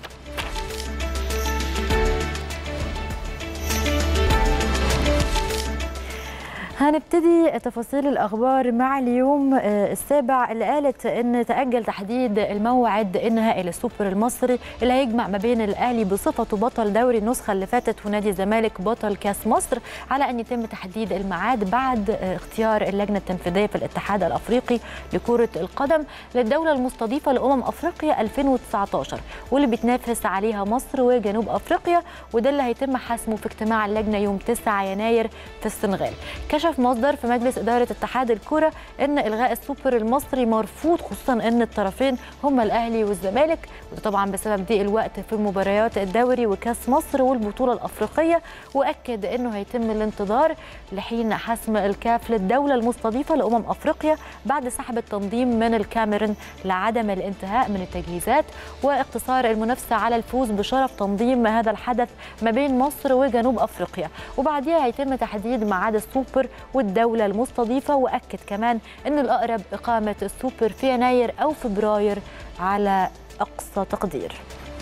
هنبتدي تفاصيل الاخبار مع اليوم السابع اللي قالت ان تاجل تحديد الموعد النهائي للسوبر المصري اللي هيجمع ما بين الاهلي بصفته بطل دوري النسخه اللي فاتت ونادي الزمالك بطل كاس مصر على ان يتم تحديد الميعاد بعد اختيار اللجنه التنفيذيه في الاتحاد الافريقي لكره القدم للدوله المستضيفه لامم افريقيا 2019 واللي بتنافس عليها مصر وجنوب افريقيا وده اللي هيتم حسمه في اجتماع اللجنه يوم 9 يناير في السنغال كشف مصدر في مجلس إدارة اتحاد الكرة أن إلغاء السوبر المصري مرفوض خصوصا أن الطرفين هما الأهلي والزمالك وده طبعا بسبب ضيق الوقت في مباريات الدوري وكاس مصر والبطولة الأفريقية وأكد أنه هيتم الانتظار لحين حسم الكاف للدولة المستضيفة لأمم أفريقيا بعد سحب التنظيم من الكاميرون لعدم الانتهاء من التجهيزات واقتصار المنافسة على الفوز بشرف تنظيم هذا الحدث ما بين مصر وجنوب أفريقيا وبعدها هيتم تحديد ميعاد السوبر والدولة المستضيفة وأكد كمان أن الأقرب إقامة السوبر في يناير أو فبراير على أقصى تقدير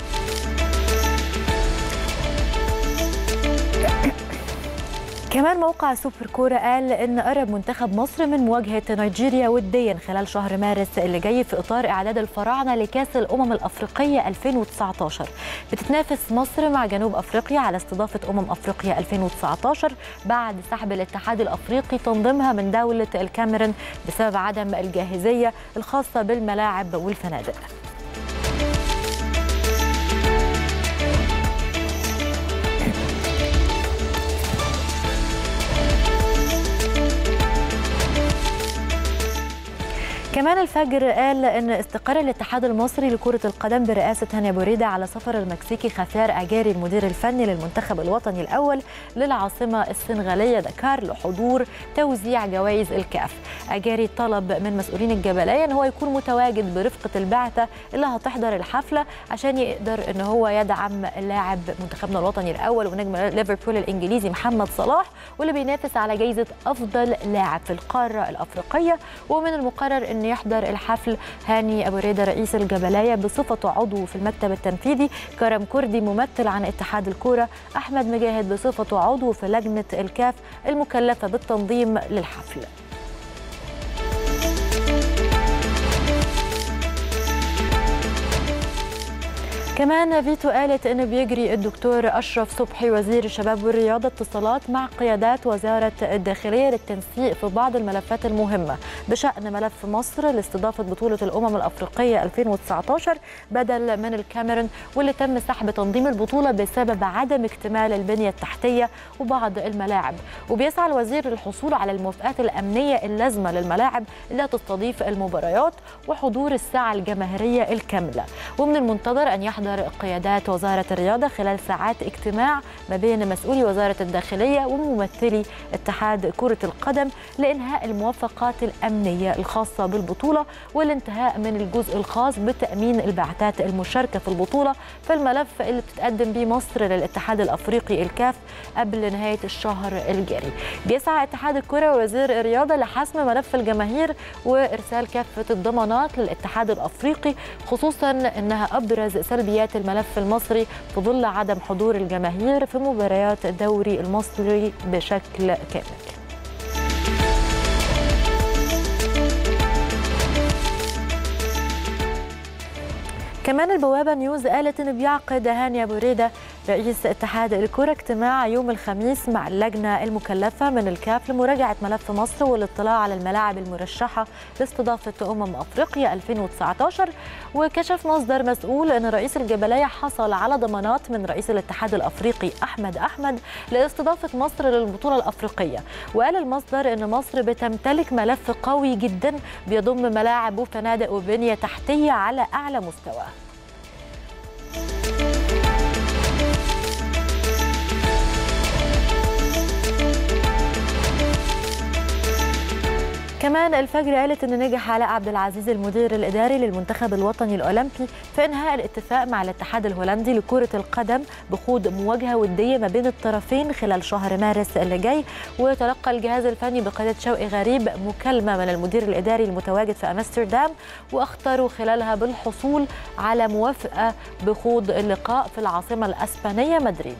كمان موقع سوبر كورة قال إن قرب منتخب مصر من مواجهة نيجيريا وديا خلال شهر مارس اللي جاي في إطار إعداد الفراعنة لكأس الأمم الأفريقية 2019 بتتنافس مصر مع جنوب أفريقيا على استضافة أمم أفريقيا 2019 بعد سحب الاتحاد الأفريقي تنظيمها من دولة الكاميرون بسبب عدم الجاهزية الخاصة بالملاعب والفنادق كمان الفجر قال ان استقر الاتحاد المصري لكره القدم برئاسه هاني بوريده على سفر المكسيكي خافير اجاري المدير الفني للمنتخب الوطني الاول للعاصمه السنغاليه دكار لحضور توزيع جوائز الكاف اجاري طلب من مسؤولين الجبليه ان هو يكون متواجد برفقه البعثه اللي هتحضر الحفله عشان يقدر ان هو يدعم لاعب منتخبنا الوطني الاول ونجم ليفربول الانجليزي محمد صلاح واللي بينافس على جائزه افضل لاعب في القاره الافريقيه ومن المقرر ان يحضر الحفل هاني ابو ريده رئيس الجبليه بصفته عضو في المكتب التنفيذي كرم كردي ممثل عن اتحاد الكوره احمد مجاهد بصفته عضو في لجنه الكاف المكلفه بالتنظيم للحفل كمان فيتو قالت انه بيجري الدكتور اشرف صبحي وزير الشباب والرياضه اتصالات مع قيادات وزاره الداخليه للتنسيق في بعض الملفات المهمه بشان ملف مصر لاستضافه بطوله الامم الافريقيه 2019 بدل من الكاميرون واللي تم سحب تنظيم البطوله بسبب عدم اكتمال البنيه التحتيه وبعض الملاعب وبيسعى الوزير للحصول على الموافقات الامنيه اللازمه للملاعب اللي هتستضيف المباريات وحضور الساعه الجماهيريه الكامله ومن المنتظر ان يحضر قيادات وزاره الرياضه خلال ساعات اجتماع ما بين مسؤولي وزاره الداخليه وممثلي اتحاد كره القدم لانهاء الموافقات الامنيه الخاصه بالبطوله والانتهاء من الجزء الخاص بتامين البعثات المشاركه في البطوله في الملف اللي بتتقدم به مصر للاتحاد الافريقي الكاف قبل نهايه الشهر الجاري. بيسعى اتحاد الكره ووزير الرياضه لحسم ملف الجماهير وارسال كافه الضمانات للاتحاد الافريقي خصوصا انها ابرز سلبيات الملف المصري في ظل عدم حضور الجماهير في مباريات الدوري المصري بشكل كامل. كمان البوابة نيوز قالت إنه بيعقد هاني أبو ريدة رئيس اتحاد الكرة اجتماع يوم الخميس مع اللجنة المكلفة من الكاف لمراجعة ملف مصر والاطلاع على الملاعب المرشحة لاستضافة أمم أفريقيا 2019 وكشف مصدر مسؤول أن رئيس الجبلية حصل على ضمانات من رئيس الاتحاد الأفريقي أحمد أحمد لاستضافة مصر للبطولة الأفريقية وقال المصدر أن مصر بتمتلك ملف قوي جدا بيضم ملاعب وفنادق وبنية تحتية على أعلى مستوى كمان الفجر قالت ان نجح علاء عبد العزيز المدير الاداري للمنتخب الوطني الاولمبي في انهاء الاتفاق مع الاتحاد الهولندي لكره القدم بخوض مواجهه وديه ما بين الطرفين خلال شهر مارس اللي جاي وتلقى الجهاز الفني بقياده شوقي غريب مكالمه من المدير الاداري المتواجد في امستردام واختاروا خلالها بالحصول على موافقه بخوض اللقاء في العاصمه الاسبانيه مدريد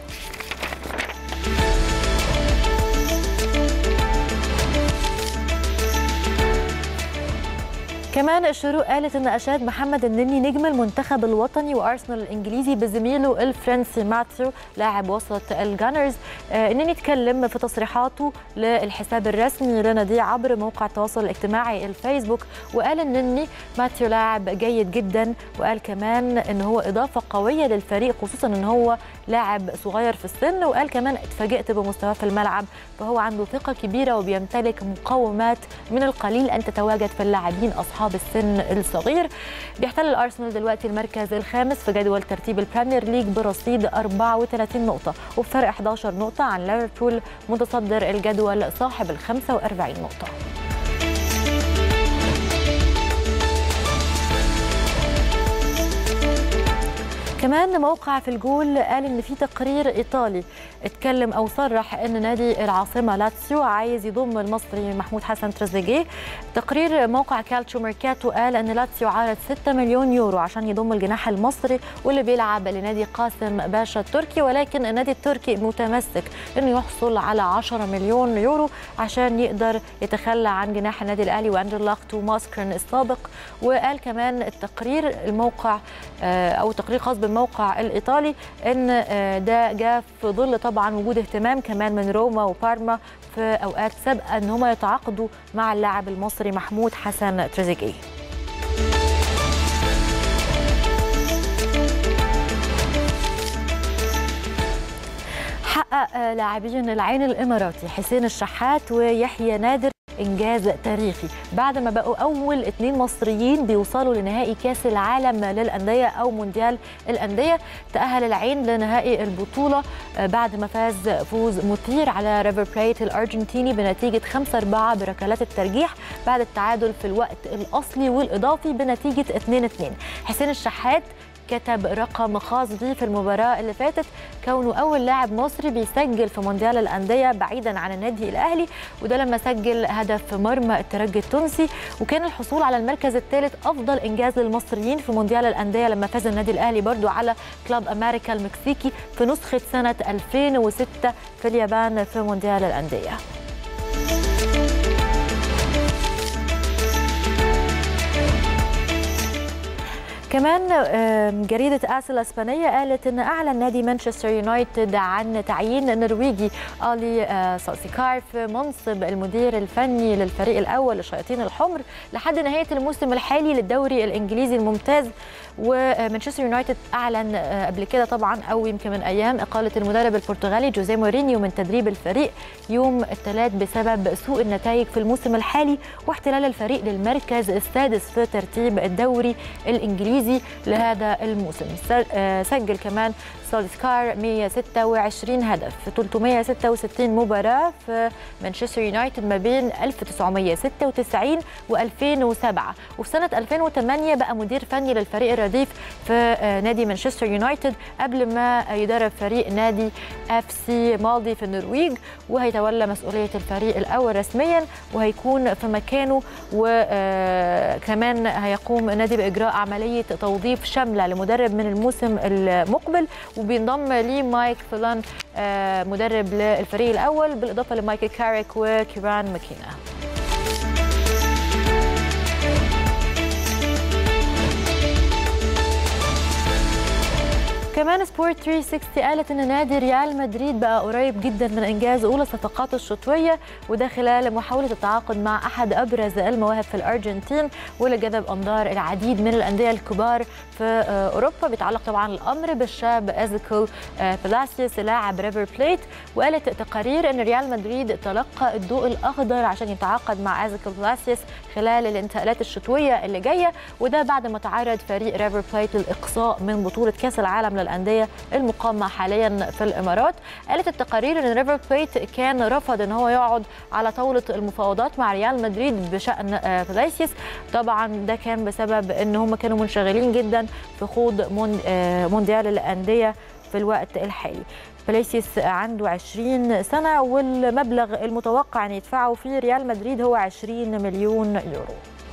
كمان الشروق قالت ان اشاد محمد النني نجم المنتخب الوطني وارسنال الانجليزي بزميله الفرنسي ماتيو لاعب وسط الجانرز آه النني اتكلم في تصريحاته للحساب الرسمي لناديه عبر موقع التواصل الاجتماعي الفيسبوك وقال النني ماتيو لاعب جيد جدا وقال كمان ان هو اضافه قويه للفريق خصوصا ان هو لاعب صغير في السن وقال كمان اتفاجئت بمستواه في الملعب فهو عنده ثقه كبيره وبيمتلك مقومات من القليل ان تتواجد في اللاعبين اصحاب السن الصغير بيحتل الارسنال دلوقتي المركز الخامس في جدول ترتيب البريمير ليج برصيد 34 نقطه وبفرق 11 نقطه عن ليفربول متصدر الجدول صاحب ال 45 نقطه كمان موقع في الجول قال ان في تقرير ايطالي اتكلم او صرح ان نادي العاصمه لاتسيو عايز يضم المصري محمود حسن تريزيجيه تقرير موقع كالتشو ميركاتو قال ان لاتسيو عارض 6 مليون يورو عشان يضم الجناح المصري واللي بيلعب لنادي قاسم باشا التركي ولكن النادي التركي متمسك انه يحصل على 10 مليون يورو عشان يقدر يتخلى عن جناح النادي الاهلي واندرلاخت وماسكرن السابق وقال كمان التقرير الموقع او تقرير خاص بالموقع الايطالي ان ده جاء في ظل طبعا وجود اهتمام كمان من روما وبارما في اوقات سابقه ان هم يتعاقدوا مع اللاعب المصري محمود حسن تريزيجيه حقق لاعبين العين الاماراتي حسين الشحات ويحيى نادر انجاز تاريخي بعد ما بقوا اول اثنين مصريين بيوصلوا لنهائي كاس العالم للانديه او مونديال الانديه تاهل العين لنهائي البطوله بعد ما فاز فوز مثير على ريفر بليت الارجنتيني بنتيجه 5 4 بركلات الترجيح بعد التعادل في الوقت الاصلي والاضافي بنتيجه 2 2 حسين الشحات كتب رقم خاص بيه في المباراة اللي فاتت كونه أول لاعب مصري بيسجل في مونديال الأندية بعيدا عن النادي الأهلي وده لما سجل هدف مرمى الترجي التونسي وكان الحصول على المركز الثالث أفضل إنجاز للمصريين في مونديال الأندية لما فاز النادي الأهلي برضو على كلاب أمريكا المكسيكي في نسخة سنة 2006 في اليابان في مونديال الأندية كمان آم، جريدة آس الإسبانية قالت أن أعلن نادي مانشستر يونايتد عن تعيين النرويجي آلي آه، سالسيكار في منصب المدير الفني للفريق الأول للشياطين الحمر لحد نهاية الموسم الحالي للدوري الإنجليزي الممتاز ومانشستر يونايتد أعلن آه، قبل كده طبعا أو يمكن من أيام إقالة المدرب البرتغالي جوزيه مورينيو من تدريب الفريق يوم الثلاث بسبب سوء النتائج في الموسم الحالي واحتلال الفريق للمركز السادس في ترتيب الدوري الإنجليزي لهذا الموسم س- آه، سجل كمان سولسكار 126 هدف في 366 مباراة في مانشستر يونايتد ما بين 1996 و2007 وفي سنة 2008 بقى مدير فني للفريق الرديف في آه، نادي مانشستر يونايتد قبل ما يدرب فريق نادي اف سي مالدي في النرويج وهيتولى مسؤولية الفريق الأول رسميا وهيكون في مكانه وكمان هيقوم النادي بإجراء عملية توظيف شاملة لمدرب من الموسم المقبل وبينضم ليه مايك فلان آه، مدرب للفريق الأول بالإضافة لمايكل كاريك وكيران ماكينا كمان سبورت 360 قالت ان نادي ريال مدريد بقى قريب جدا من انجاز اولى صفقاته الشتويه وده خلال محاوله التعاقد مع احد ابرز المواهب في الارجنتين واللي جذب انظار العديد من الانديه الكبار في آه، اوروبا بيتعلق طبعا الامر بالشاب ازيكل آه، بلاسيس لاعب ريفر بليت وقالت تقارير ان ريال مدريد تلقى الضوء الاخضر عشان يتعاقد مع ازيكل بلاسيس خلال الانتقالات الشتويه اللي جايه وده بعد ما تعرض فريق ريفر بليت للاقصاء من بطوله كاس العالم للانديه المقامه حاليا في الامارات قالت التقارير ان ريفر بليت كان رفض ان هو يقعد على طاوله المفاوضات مع ريال مدريد بشان آه، بلاسيس طبعا ده كان بسبب ان هم كانوا منشغلين جدا في خوض مون- آه، مونديال الانديه في الوقت الحالي بليسيس عنده 20 سنة والمبلغ المتوقع أن يدفعه في ريال مدريد هو 20 مليون يورو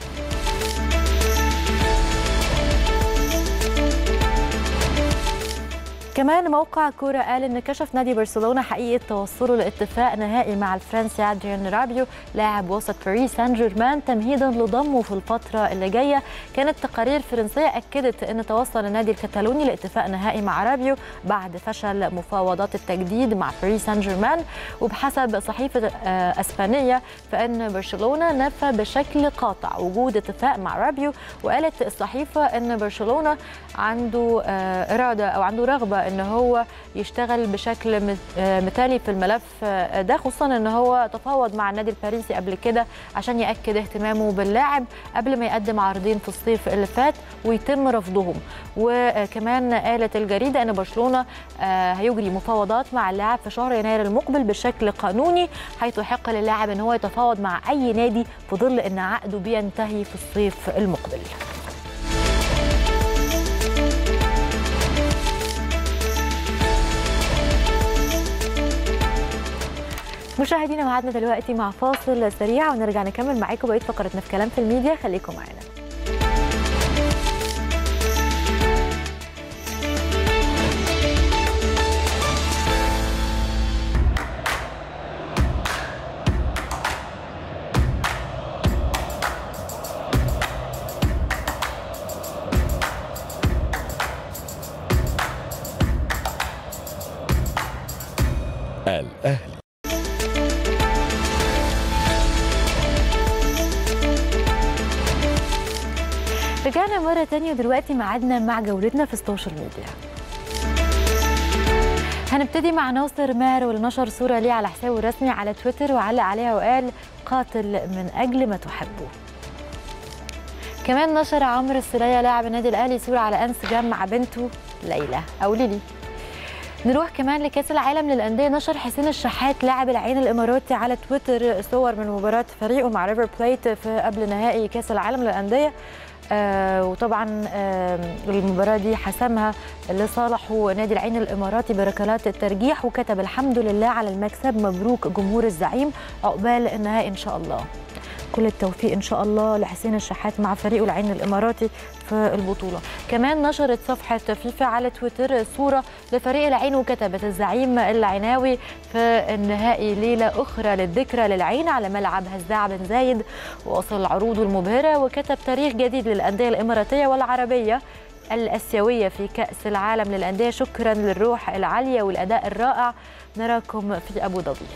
كمان موقع كورة قال ان كشف نادي برشلونه حقيقه توصله لاتفاق نهائي مع الفرنسي ادريان رابيو لاعب وسط باريس سان جيرمان تمهيدا لضمه في الفتره اللي جايه كانت تقارير فرنسيه اكدت ان توصل النادي الكتالوني لاتفاق نهائي مع رابيو بعد فشل مفاوضات التجديد مع باريس سان جيرمان وبحسب صحيفه آه، اسبانيه فان برشلونه نفى بشكل قاطع وجود اتفاق مع رابيو وقالت الصحيفه ان برشلونه عنده آه، اراده او عنده رغبه ان هو يشتغل بشكل مث- آه، مثالي في الملف آه، ده خصوصا ان هو تفاوض مع النادي الباريسي قبل كده عشان ياكد اهتمامه باللاعب قبل ما يقدم عرضين في الصيف اللي فات ويتم رفضهم وكمان قالت الجريده ان برشلونه آه، هيجري مفاوضات مع اللاعب في شهر يناير المقبل بشكل قانوني حيث يحق للاعب ان هو يتفاوض مع اي نادي في ظل ان عقده بينتهي في الصيف المقبل مشاهدينا معادنا دلوقتي مع فاصل سريع ونرجع نكمل معاكم بقيه فقرتنا في كلام في الميديا خليكم معانا الأهلي رجعنا مرة تانية ودلوقتي ميعادنا مع جولتنا في السوشيال ميديا هنبتدي مع ناصر ماهر واللي نشر صورة ليه على حسابه الرسمي على تويتر وعلق عليها وقال قاتل من أجل ما تحبه كمان نشر عمرو السلية لاعب النادي الأهلي صورة على انستجرام مع بنته ليلى أو ليلي نروح كمان لكاس العالم للانديه نشر حسين الشحات لاعب العين الاماراتي على تويتر صور من مباراه فريقه مع ريفر بليت في قبل نهائي كاس العالم للانديه آه وطبعا آه المباراه دي حسمها لصالحه نادي العين الاماراتي بركلات الترجيح وكتب الحمد لله على المكسب مبروك جمهور الزعيم عقبال النهائي ان شاء الله كل التوفيق ان شاء الله لحسين الشحات مع فريقه العين الاماراتي في البطوله كمان نشرت صفحه فيفا على تويتر صوره لفريق العين وكتبت الزعيم العناوي في النهائي ليله اخرى للذكرى للعين على ملعب هزاع بن زايد وصل عروضه المبهره وكتب تاريخ جديد للانديه الاماراتيه والعربيه الاسيويه في كاس العالم للانديه شكرا للروح العاليه والاداء الرائع نراكم في ابو ظبي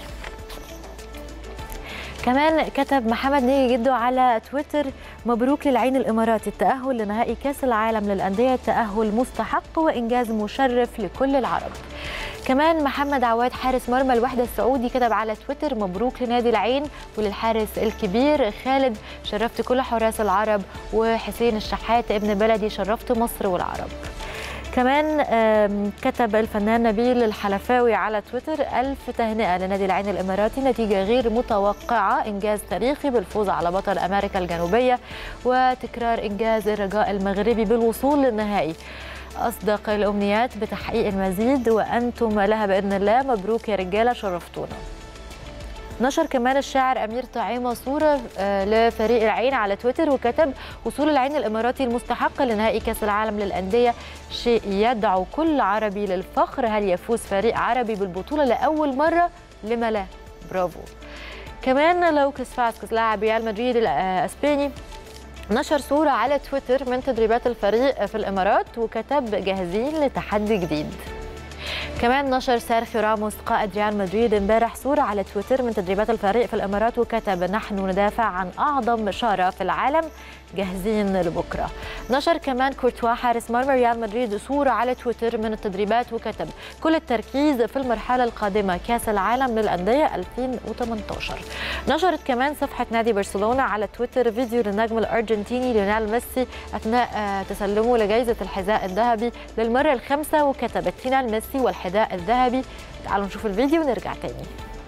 كمان كتب محمد نيجي جدو على تويتر مبروك للعين الاماراتي التاهل لنهائي كاس العالم للانديه تاهل مستحق وانجاز مشرف لكل العرب كمان محمد عواد حارس مرمى الوحده السعودي كتب على تويتر مبروك لنادي العين وللحارس الكبير خالد شرفت كل حراس العرب وحسين الشحات ابن بلدي شرفت مصر والعرب كمان كتب الفنان نبيل الحلفاوي على تويتر ألف تهنئة لنادي العين الإماراتي نتيجة غير متوقعة إنجاز تاريخي بالفوز على بطل أمريكا الجنوبية وتكرار إنجاز الرجاء المغربي بالوصول للنهائي أصدق الأمنيات بتحقيق المزيد وأنتم لها بإذن الله مبروك يا رجالة شرفتونا نشر كمان الشاعر امير طعيمه صوره لفريق العين على تويتر وكتب وصول العين الاماراتي المستحق لنهائي كاس العالم للانديه شيء يدعو كل عربي للفخر هل يفوز فريق عربي بالبطوله لاول مره لما لا برافو كمان لوكاس فاسكس لاعب ريال مدريد الاسباني نشر صورة على تويتر من تدريبات الفريق في الإمارات وكتب جاهزين لتحدي جديد كمان نشر سيرخيو راموس قائد ريال مدريد امبارح صورة على تويتر من تدريبات الفريق في الإمارات وكتب نحن ندافع عن أعظم مشارة في العالم جاهزين لبكرة نشر كمان كورتوا حارس مرمى ريال مدريد صورة على تويتر من التدريبات وكتب كل التركيز في المرحلة القادمة كأس العالم للأندية 2018 نشرت كمان صفحة نادي برشلونة على تويتر فيديو للنجم الأرجنتيني ليونيل ميسي أثناء تسلمه لجائزة الحذاء الذهبي للمرة الخامسة وكتبت ليونيل ميسي والحذاء الذهبي تعالوا نشوف الفيديو ونرجع تاني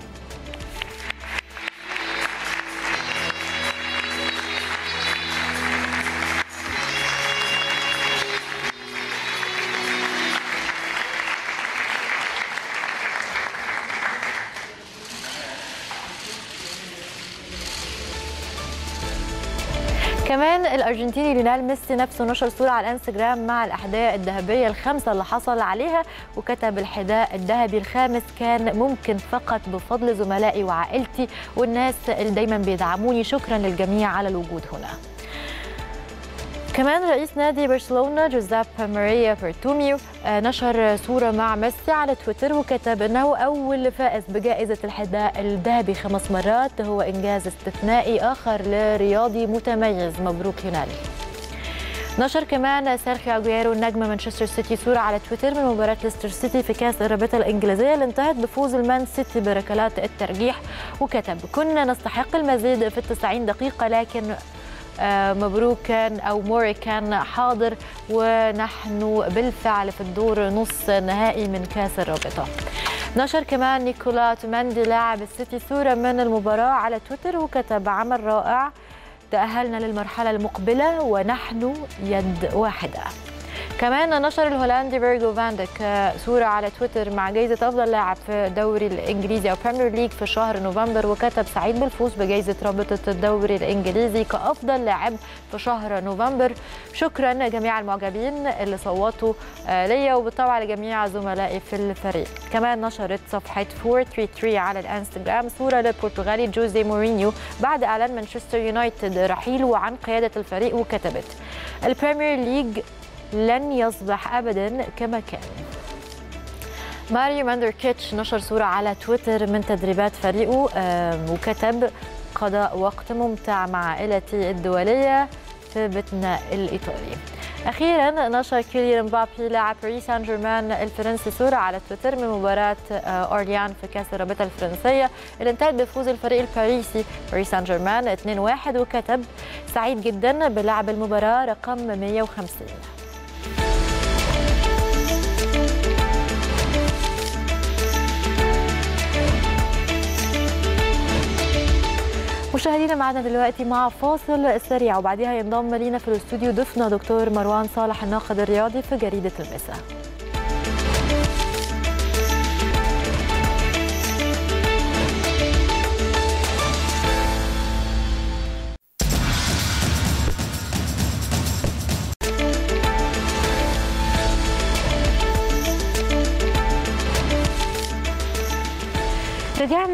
كمان الارجنتيني ليونيل ميسي نفسه نشر صوره على الانستجرام مع الاحذيه الذهبيه الخمسه اللي حصل عليها وكتب الحذاء الذهبي الخامس كان ممكن فقط بفضل زملائي وعائلتي والناس اللي دايما بيدعموني شكرا للجميع على الوجود هنا كمان رئيس نادي برشلونة جوزيب ماريا بيرتوميو نشر صورة مع ميسي على تويتر وكتب أنه أول فائز بجائزة الحذاء الذهبي خمس مرات هو إنجاز استثنائي آخر لرياضي متميز مبروك يونالي نشر كمان سيرخيو اجويرو نجم مانشستر سيتي صورة على تويتر من مباراة ليستر سيتي في كأس الرابطة الإنجليزية اللي انتهت بفوز المان سيتي بركلات الترجيح وكتب كنا نستحق المزيد في التسعين دقيقة لكن مبروك كان او موري كان حاضر ونحن بالفعل في الدور نص نهائي من كاس الرابطه نشر كمان نيكولا توماندي لاعب السيتي صوره من المباراه على تويتر وكتب عمل رائع تاهلنا للمرحله المقبله ونحن يد واحده كمان نشر الهولندي فيرجو فاندك صورة على تويتر مع جائزة أفضل لاعب في الدوري الإنجليزي أو بريمير ليج في شهر نوفمبر وكتب سعيد بالفوز بجائزة رابطة الدوري الإنجليزي كأفضل لاعب في شهر نوفمبر شكرا جميع المعجبين اللي صوتوا ليا وبالطبع لجميع زملائي في الفريق كمان نشرت صفحة 433 على الانستغرام صورة للبرتغالي جوزي مورينيو بعد إعلان مانشستر يونايتد رحيله عن قيادة الفريق وكتبت البريمير ليج لن يصبح ابدا كما كان ماريو ماندركيتش نشر صورة على تويتر من تدريبات فريقه وكتب قضاء وقت ممتع مع عائلتي الدولية في بيتنا الإيطالي أخيرا نشر كيليان مبابي لاعب باريس سان جيرمان الفرنسي صورة على تويتر من مباراة أورليان في كأس الرابطة الفرنسية اللي انتهت بفوز الفريق الباريسي باريس سان جيرمان 2-1 وكتب سعيد جدا بلعب المباراة رقم 150 مشاهدينا معنا دلوقتي مع فاصل سريع وبعديها ينضم لينا في الاستوديو ضيفنا دكتور مروان صالح الناقد الرياضي في جريده المساء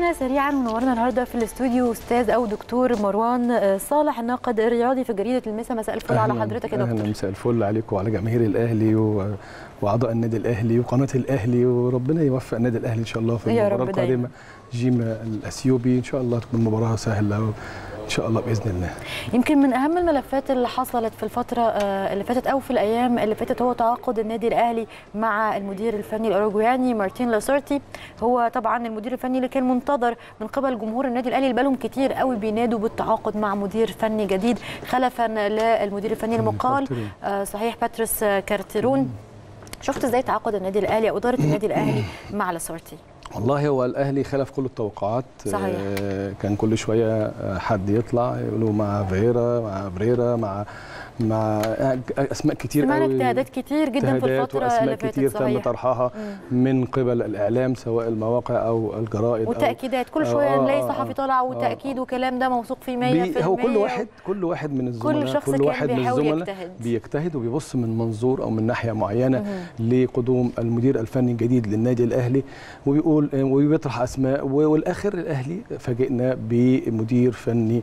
معانا سريعا منورنا النهارده في الاستوديو استاذ او دكتور مروان آه، صالح الناقد الرياضي في جريده المسا مساء الفل على أهلاً- حضرتك يا دكتور اهلا مساء الفل عليكم وعلى جماهير الاهلي و... واعضاء النادي الاهلي وقناه الاهلي وربنا يوفق النادي الاهلي ان شاء الله في يا المباراه رب دايما. القادمه جيم الاثيوبي ان شاء الله تكون مباراه سهله ان شاء الله باذن الله يمكن من اهم الملفات اللي حصلت في الفتره آه، اللي فاتت او في الايام اللي فاتت هو تعاقد النادي الاهلي مع المدير الفني الاوروجواني مارتين لاسورتي هو طبعا المدير الفني اللي كان منتظر من قبل جمهور النادي الاهلي اللي بقالهم كتير قوي بينادوا بالتعاقد مع مدير فني جديد خلفا للمدير الفني المقال كارتيرون. آه، صحيح باتريس آه، كارتيرون شفت ازاي تعاقد النادي الاهلي او اداره النادي الاهلي مع لاسورتي والله هو الاهلي خلف كل التوقعات صحيح. آه، كان كل شويه آه، حد يطلع يقولوا مع فيرا مع بريرا مع مع اسماء كتير سمعنا قوي اجتهادات كتير جدا في اجتهادات الفتره واسماء اللي فاتت كتير تم صحيح طرحها من قبل الاعلام سواء المواقع او الجرائد أو وتاكيدات كل آه، شويه آه، نلاقي آه، صحفي آه، طالع آه، وتاكيد وكلام ده موثوق فيه 100% بي هو كل واحد كل واحد من الزملاء كل شخص كل كان واحد من بيحاول الزملاء يجتهد. بيجتهد وبيبص من منظور او من ناحيه معينه لقدوم المدير الفني الجديد للنادي الاهلي وبيقول وبيطرح اسماء والاخر الاهلي فاجئنا بمدير فني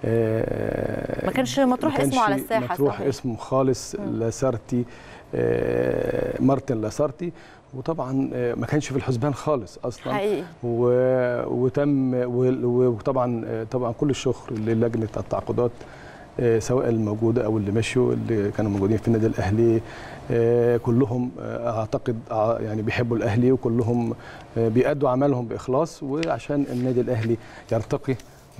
آه، ما كانش مطروح ما كانش اسمه على الساحه مطروح صحيح. اسمه خالص لاسارتي آه، مارتن لاسارتي وطبعا آه، ما كانش في الحسبان خالص اصلا حقيقي و... وتم و- وطبعا طبعا كل الشكر للجنه التعاقدات آه، سواء الموجوده او اللي مشوا اللي كانوا موجودين في النادي الاهلي آه، كلهم آه، اعتقد ع- يعني بيحبوا الاهلي وكلهم آه، بيأدوا عملهم باخلاص وعشان النادي الاهلي يرتقي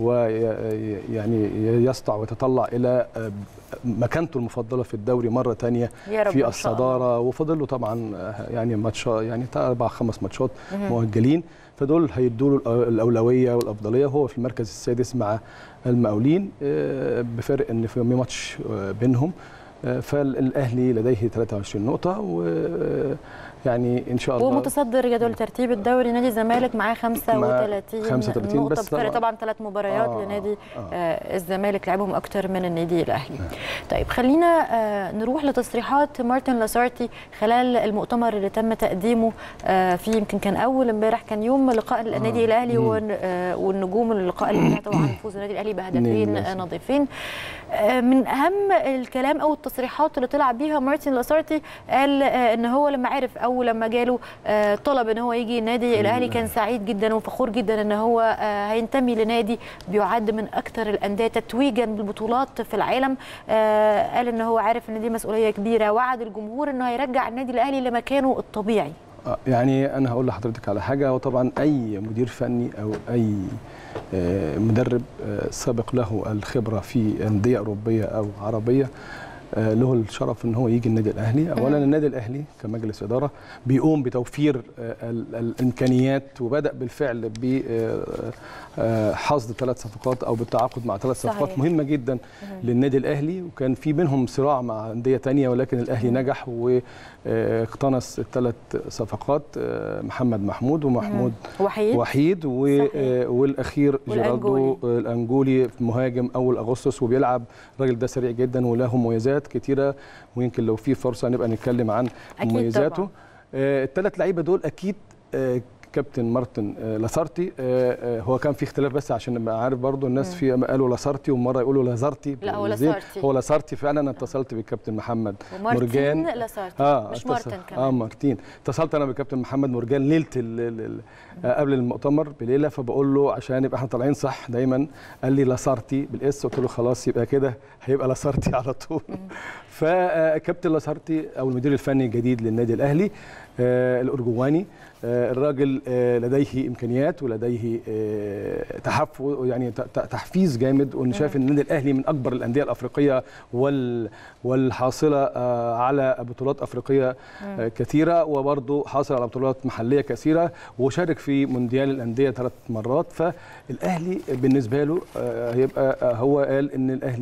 ويعني يسطع ويتطلع الى آه، مكانته المفضله في الدوري مره تانية يا رب في إن شاء الله. الصداره وفضل له طبعا آه، يعني ماتش يعني بتاع اربع خمس ماتشات مؤجلين فدول هيدوا له الاولويه والافضليه وهو في المركز السادس مع المقاولين آه، بفرق ان في ماتش آه، بينهم آه، فالاهلي لديه 23 نقطه ويعني ان شاء الله ومتصدر جدول ترتيب الدوري نادي الزمالك معاه 35 35 نقطه بس بفرق طبعا- طبعا ثلاث مباريات آه، لنادي آه. آه الزمالك لعبهم اكتر من النادي الاهلي طيب خلينا آه نروح لتصريحات مارتن لاسارتي خلال المؤتمر اللي تم تقديمه آه في يمكن كان اول امبارح كان يوم لقاء النادي الاهلي والن- آه والنجوم اللقاء اللي انتهى طبعا فوز النادي الاهلي بهدفين نعم. آه، نظيفين آه، من اهم الكلام او التصريحات اللي طلع بيها مارتن لاسارتي قال آه، ان هو لما عرف او لما جاله آه، طلب ان هو يجي النادي الاهلي كان سعيد جدا وفخور جدا ان هو آه، هينتمي لنادي بيعد من اكثر الانديه تتويجا بالبطولات في العالم آه، قال ان هو عارف ان دي مسؤوليه كبيره وعد الجمهور انه هيرجع النادي الاهلي لمكانه الطبيعي آه، يعني انا هقول لحضرتك على حاجه وطبعا اي مدير فني او اي آه، مدرب آه، سبق له الخبره في انديه اوروبيه او عربيه آه، له الشرف ان هو يجي النادي الاهلي اولا النادي الاهلي كمجلس اداره بيقوم بتوفير آه، ال- الامكانيات وبدا بالفعل بحصد ثلاث صفقات او بالتعاقد مع ثلاث صحيح. صفقات مهمه جدا للنادي الاهلي وكان في بينهم صراع مع انديه تانية ولكن الاهلي نجح واقتنص الثلاث صفقات آه، محمد محمود ومحمود وحيد وحيد و- صحيح. آه، والاخير جيراردو والأنجولي. آه، الانجولي مهاجم اول اغسطس وبيلعب الراجل ده سريع جدا وله مميزات كتيره ويمكن لو في فرصه نبقى نتكلم عن أكيد مميزاته طبعاً. الثلاث لعيبه دول اكيد آه، كابتن مارتن آه، لاسارتي آه، آه، هو كان في اختلاف بس عشان نبقى عارف برضو الناس في قالوا لاسارتي ومره يقولوا لازارتي لا، هو بالزين. لاسارتي. هو لاسارتي فعلا انا اتصلت بالكابتن محمد ومارتين مرجان لاسارتي اه مش اتصل- مارتن اه كمان مارتين اتصلت انا بالكابتن محمد مرجان ليله ال ال ال آه قبل المؤتمر بليله فبقول له عشان يبقى احنا طالعين صح دايما قال لي لاسارتي بالاس قلت له خلاص يبقى كده هيبقى لاسارتي على طول فكابتن لاسارتي او المدير الفني الجديد للنادي الاهلي آه الارجواني آه الراجل آه لديه امكانيات ولديه آه تحفز يعني ت- ت- تحفيز جامد وان شايف ان النادي الاهلي من اكبر الانديه الافريقيه وال والحاصله آه على بطولات افريقيه آه كثيره وبرضه حاصل على بطولات محليه كثيره وشارك في مونديال الانديه ثلاث مرات فالاهلي بالنسبه له آه هيبقى آه هو قال ان الاهلي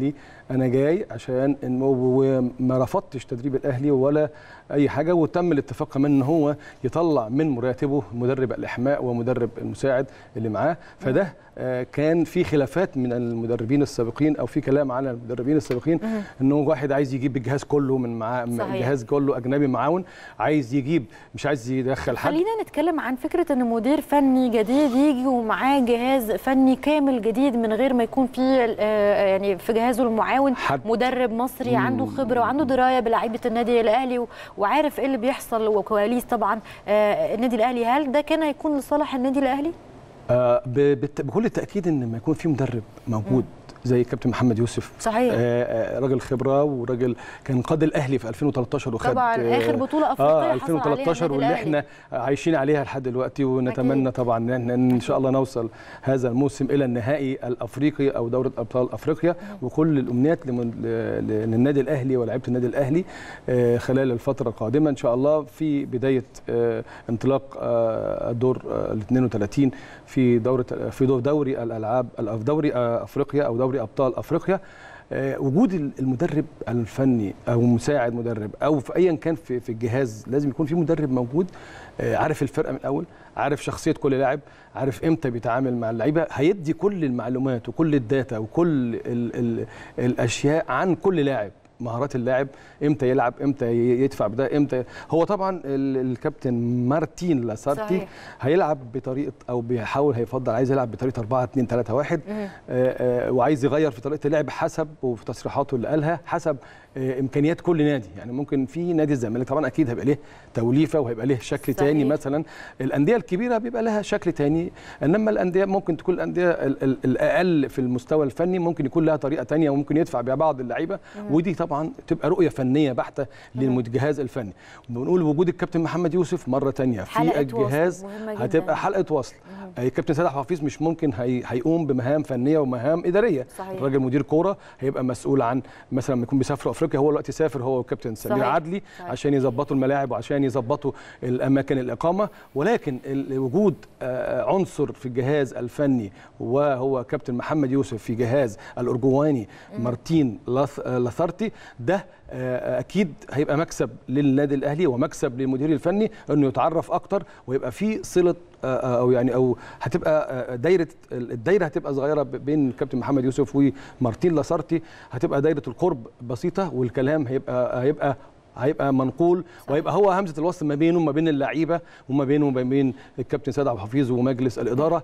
انا جاي عشان إن وما رفضتش تدريب الاهلي ولا اي حاجه وتم الاتفاق كمان ان هو يطلع من مراتبه مدرب الاحماء ومدرب المساعد اللي معاه فده آه، كان في خلافات من المدربين السابقين او في كلام على المدربين السابقين انه واحد عايز يجيب الجهاز كله من معاه صحيح. الجهاز كله اجنبي معاون عايز يجيب مش عايز يدخل حد خلينا نتكلم عن فكره ان مدير فني جديد يجي ومعاه جهاز فني كامل جديد من غير ما يكون في آه، يعني في جهازه المعاون حد- مدرب مصري عنده خبره وعنده درايه بلعيبه النادي الاهلي و- وعارف ايه اللي بيحصل وكواليس طبعا آه، النادي الاهلي هل ده كان هيكون لصالح النادي الاهلي؟ آه، ب- بالت- بكل تاكيد ان لما يكون في مدرب موجود زي كابتن محمد يوسف صحيح. آه، آه، راجل خبره وراجل كان قاد الاهلي في 2013 وخد طبعاً، آه، آخر بطولة أفريقية اه حصل عليها 2013 النادي واللي الأهلي. احنا عايشين عليها لحد دلوقتي ونتمنى أكيد. طبعا ان إحنا ان شاء الله نوصل هذا الموسم الى النهائي الافريقي او دوره ابطال افريقيا وكل الامنيات لمن- ل- ل- للنادي الاهلي ولاعيبه النادي الاهلي آه، خلال الفتره القادمه ان شاء الله في بدايه آه، انطلاق آه، الدور ال 32 في دوره في دور دوري الالعاب في دوري آه، افريقيا او دوري ابطال افريقيا آه، وجود المدرب الفني او مساعد مدرب او في ايا كان في في الجهاز لازم يكون في مدرب موجود آه، عارف الفرقه من الاول عارف شخصيه كل لاعب عارف امتى بيتعامل مع اللعيبه هيدي كل المعلومات وكل الداتا وكل ال ال الاشياء عن كل لاعب مهارات اللاعب امتى يلعب امتى ي- يدفع بده امتى هو طبعا ال- الكابتن مارتين لاسارتي صحيح. هيلعب بطريقه او بيحاول هيفضل عايز يلعب بطريقه 4 2 3 1 آه، آه، وعايز يغير في طريقه اللعب حسب وفي تصريحاته اللي قالها حسب آه، امكانيات كل نادي يعني ممكن في نادي الزمالك طبعا اكيد هيبقى ليه توليفه وهيبقى ليه شكل صحيح. تاني مثلا الانديه الكبيره بيبقى لها شكل تاني انما الانديه ممكن تكون الانديه ال- ال- الاقل في المستوى الفني ممكن يكون لها طريقه تانية وممكن يدفع بيها بعض اللعيبه ودي طبعا تبقى رؤيه فنيه بحته للجهاز الفني بنقول وجود الكابتن محمد يوسف مره تانية حلقة في الجهاز وصل مهمة جداً. هتبقى حلقه وصل آه، الكابتن سيد حفيظ مش ممكن هي هيقوم بمهام فنيه ومهام اداريه صحيح. الراجل مدير كوره هيبقى مسؤول عن مثلا لما يكون بيسافروا افريقيا هو دلوقتي سافر هو والكابتن سمير صحيح. عدلي صحيح. عشان يظبطوا الملاعب وعشان يظبطوا الاماكن الاقامه ولكن ال- وجود آه، عنصر في الجهاز الفني وهو كابتن محمد يوسف في جهاز الارجواني مارتين لاث- آه، لاثارتي ده آه، اكيد هيبقى مكسب للنادي الاهلي ومكسب للمدير الفني انه يتعرف اكتر ويبقى في صله آه، آه، او يعني او هتبقى آه، دايره الدايره هتبقى صغيره ب- بين كابتن محمد يوسف ومارتين لاسارتي هتبقى دايره القرب بسيطه والكلام هيبقى هيبقى هيبقى منقول وهيبقى هو همزه الوصل ما بينه وما بين اللعيبه وما بينه وما بين الكابتن سيد عبد الحفيظ ومجلس الاداره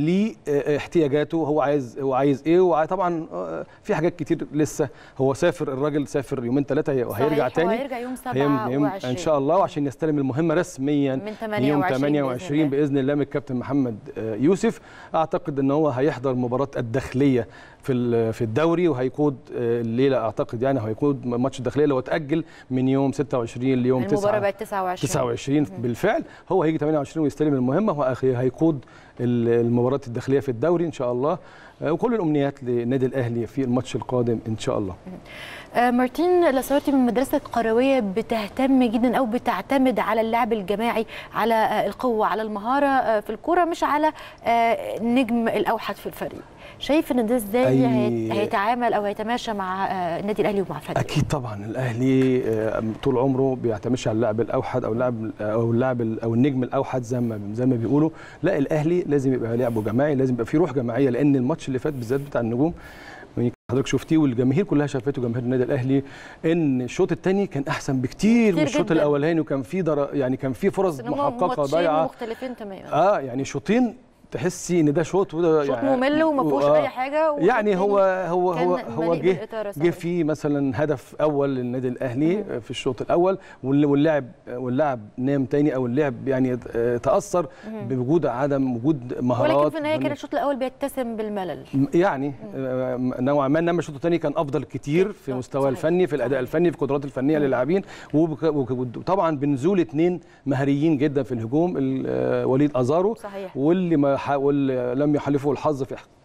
لاحتياجاته هو عايز هو عايز ايه وطبعا آه، في حاجات كتير لسه هو سافر الراجل سافر يومين ثلاثه وهيرجع صحيح، تاني وهيرجع يوم هيم- يوم 27. ان شاء الله وعشان يستلم المهمه رسميا من يوم 28 بإذن 28 الله. باذن الله من الكابتن محمد آه، يوسف اعتقد ان هو هيحضر مباراه الداخليه في ال- في الدوري وهيقود آه، الليله اعتقد يعني هيقود ماتش الداخليه اللي هو اتاجل من يوم 26 ليوم 9 المباراه بقت 29 29 بالفعل هو هيجي 28 ويستلم المهمه وهيقود ال- المباراه الداخليه في الدوري ان شاء الله آه، وكل الامنيات للنادي الاهلي في الماتش القادم ان شاء الله آه، مارتين لاسارتي من مدرسة قروية بتهتم جدا أو بتعتمد على اللعب الجماعي على آه، القوة على المهارة آه، في الكرة مش على آه، النجم الأوحد في الفريق شايف ان ده ازاي أي- هيت- هيتعامل او هيتماشى مع آه، النادي الاهلي ومع فريقه اكيد طبعا الاهلي آه، طول عمره بيعتمدش على اللاعب الاوحد او اللاعب او اللاعب ال- او النجم الاوحد زي ما زي ما بيقولوا لا الاهلي لازم يبقى لعبه جماعي لازم يبقى فيه روح جماعيه لان الماتش اللي فات بالذات بتاع النجوم يمكن حضرتك شفتيه والجماهير كلها شافته جماهير النادي الاهلي ان الشوط الثاني كان احسن بكتير من كتير الشوط جداً. الاولاني وكان فيه در... يعني كان فيه فرص إن هم محققه ماتشين ضايعه مختلفين تماما اه يعني شوطين تحسي ان ده شوط وده شوط يعني ممل وما فيهوش آه. اي حاجه والشوط يعني هو التاني هو كان هو هو مليء جه بالإثارة جه صحيح. في مثلا هدف اول للنادي الاهلي في الشوط الاول وال- واللاعب واللاعب نام تاني او اللاعب يعني آه، تاثر بوجود عدم وجود مهارات ولكن في النهايه كان فنية. الشوط الاول بيتسم بالملل يعني آه، نوعا ما انما الشوط الثاني كان افضل كتير في صح- مستوى صحيح. الفني في الاداء صحيح. الفني في القدرات الفنيه للاعبين وبك- وك- وطبعا بنزول اثنين مهاريين جدا في الهجوم ال- آه، وليد ازارو صحيح. واللي ما ح- واللي لم يحالفه الحظ في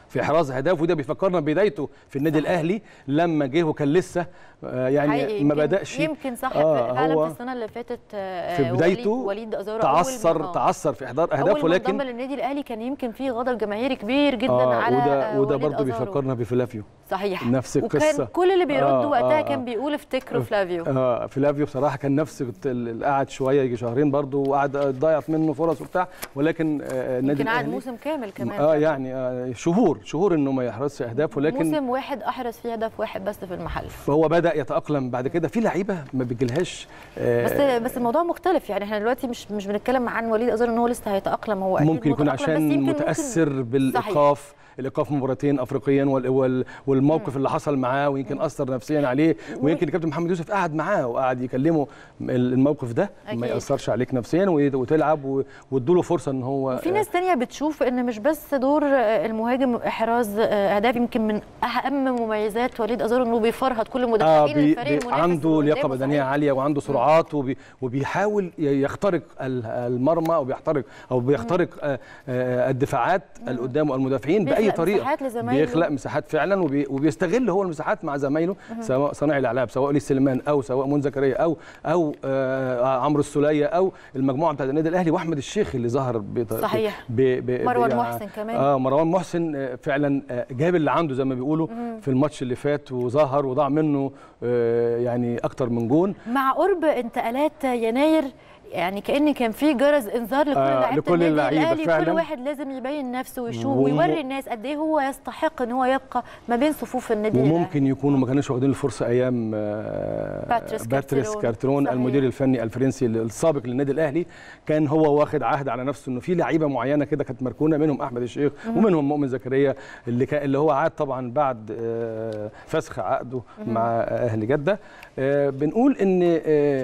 في احراز اهداف وده بيفكرنا بدايته في النادي الاهلي لما جه وكان لسه آه، يعني حقيقي ما يمكن- بداش يمكن صح آه، فعلا هو في السنه اللي فاتت آه، في وليد- بدايته وليد ازارو أول ما- تعثر آه. تعثر في احضار اهداف اول ما انضم ولكن للنادي الاهلي كان يمكن في غضب جماهيري كبير جدا آه على وده آه، وده وليد برضه أزارو. بيفكرنا بفلافيو صحيح نفس وكان القصة. كل اللي بيرد آه، وقتها آه، كان آه. بيقول افتكروا فلافيو اه فلافيو بصراحه كان نفس الت- ال- قعد شويه يجي شهرين برضه وقعد ضيعت منه فرص وبتاع ولكن آه النادي يمكن قعد الاهلي موسم كامل كمان اه يعني آه شهور شهور انه ما يحرزش اهداف ولكن موسم واحد احرز فيه هدف واحد بس في المحل فهو بدا يتاقلم بعد كده في لعيبه ما بيجيلهاش آه بس بس الموضوع مختلف يعني احنا دلوقتي مش مش بنتكلم عن وليد ازارو ان هو لسه هيتاقلم هو أكيد ممكن يكون متأقلم، بس عشان يمكن ممكن- متاثر بالايقاف الايقاف مباراتين افريقيا وال- وال- والموقف اللي حصل معاه ويمكن اثر نفسيا عليه ويمكن الكابتن محمد يوسف قعد معاه وقعد يكلمه الموقف ده ما أكيد. ياثرش عليك نفسيا وي- وتلعب و- وادوا فرصه ان هو وفي ناس تانية بتشوف ان مش بس دور آه، المهاجم احراز آه، اهداف يمكن من اهم مميزات وليد ازارو انه بيفرهد كل اه مدافعين بي الفريق بي المنافس عنده اللي لياقه قدامه بدنيه صحيح. عاليه وعنده سرعات وبي وبيحاول ي- يخترق ال- المرمى او بيخترق او بيخترق آه، آه، الدفاعات اللي قدامه المدافعين باي بيخلق طريقه مساحات لزمايله. بيخلق مساحات فعلا وبي وبيستغل هو المساحات مع زمايله سواء صانع الالعاب سواء وليد سليمان او سواء منى زكريا او او آه، عمرو السوليه او المجموعه بتاعت النادي الاهلي واحمد الشيخ اللي ظهر بط- صحيح. ب ب مروان ب- محسن كمان. اه مروان محسن آه، فعلا آه، جاب اللي عنده زي ما بيقولوا في الماتش اللي فات وظهر وضاع منه آه، يعني اكتر من جون مع قرب انتقالات يناير يعني كان كان في جرس انذار لكل آه، لعيبه لكل النادي اللعيبة الاهلي كل فعلاً. واحد لازم يبين نفسه ويشوف وم- ويوري الناس قد ايه هو يستحق ان هو يبقى ما بين صفوف النادي الأهلي. وممكن يكونوا ما كانوش واخدين الفرصه ايام آه، باتريس باتريس كارترون. كارترون صحيح. المدير الفني الفرنسي السابق للنادي الاهلي كان هو واخد عهد على نفسه انه في لعيبه معينه كده كانت مركونه منهم احمد الشيخ ومنهم مؤمن زكريا اللي كان اللي هو عاد طبعا بعد آه، فسخ عقده مع اهلي جده آه، بنقول ان آه،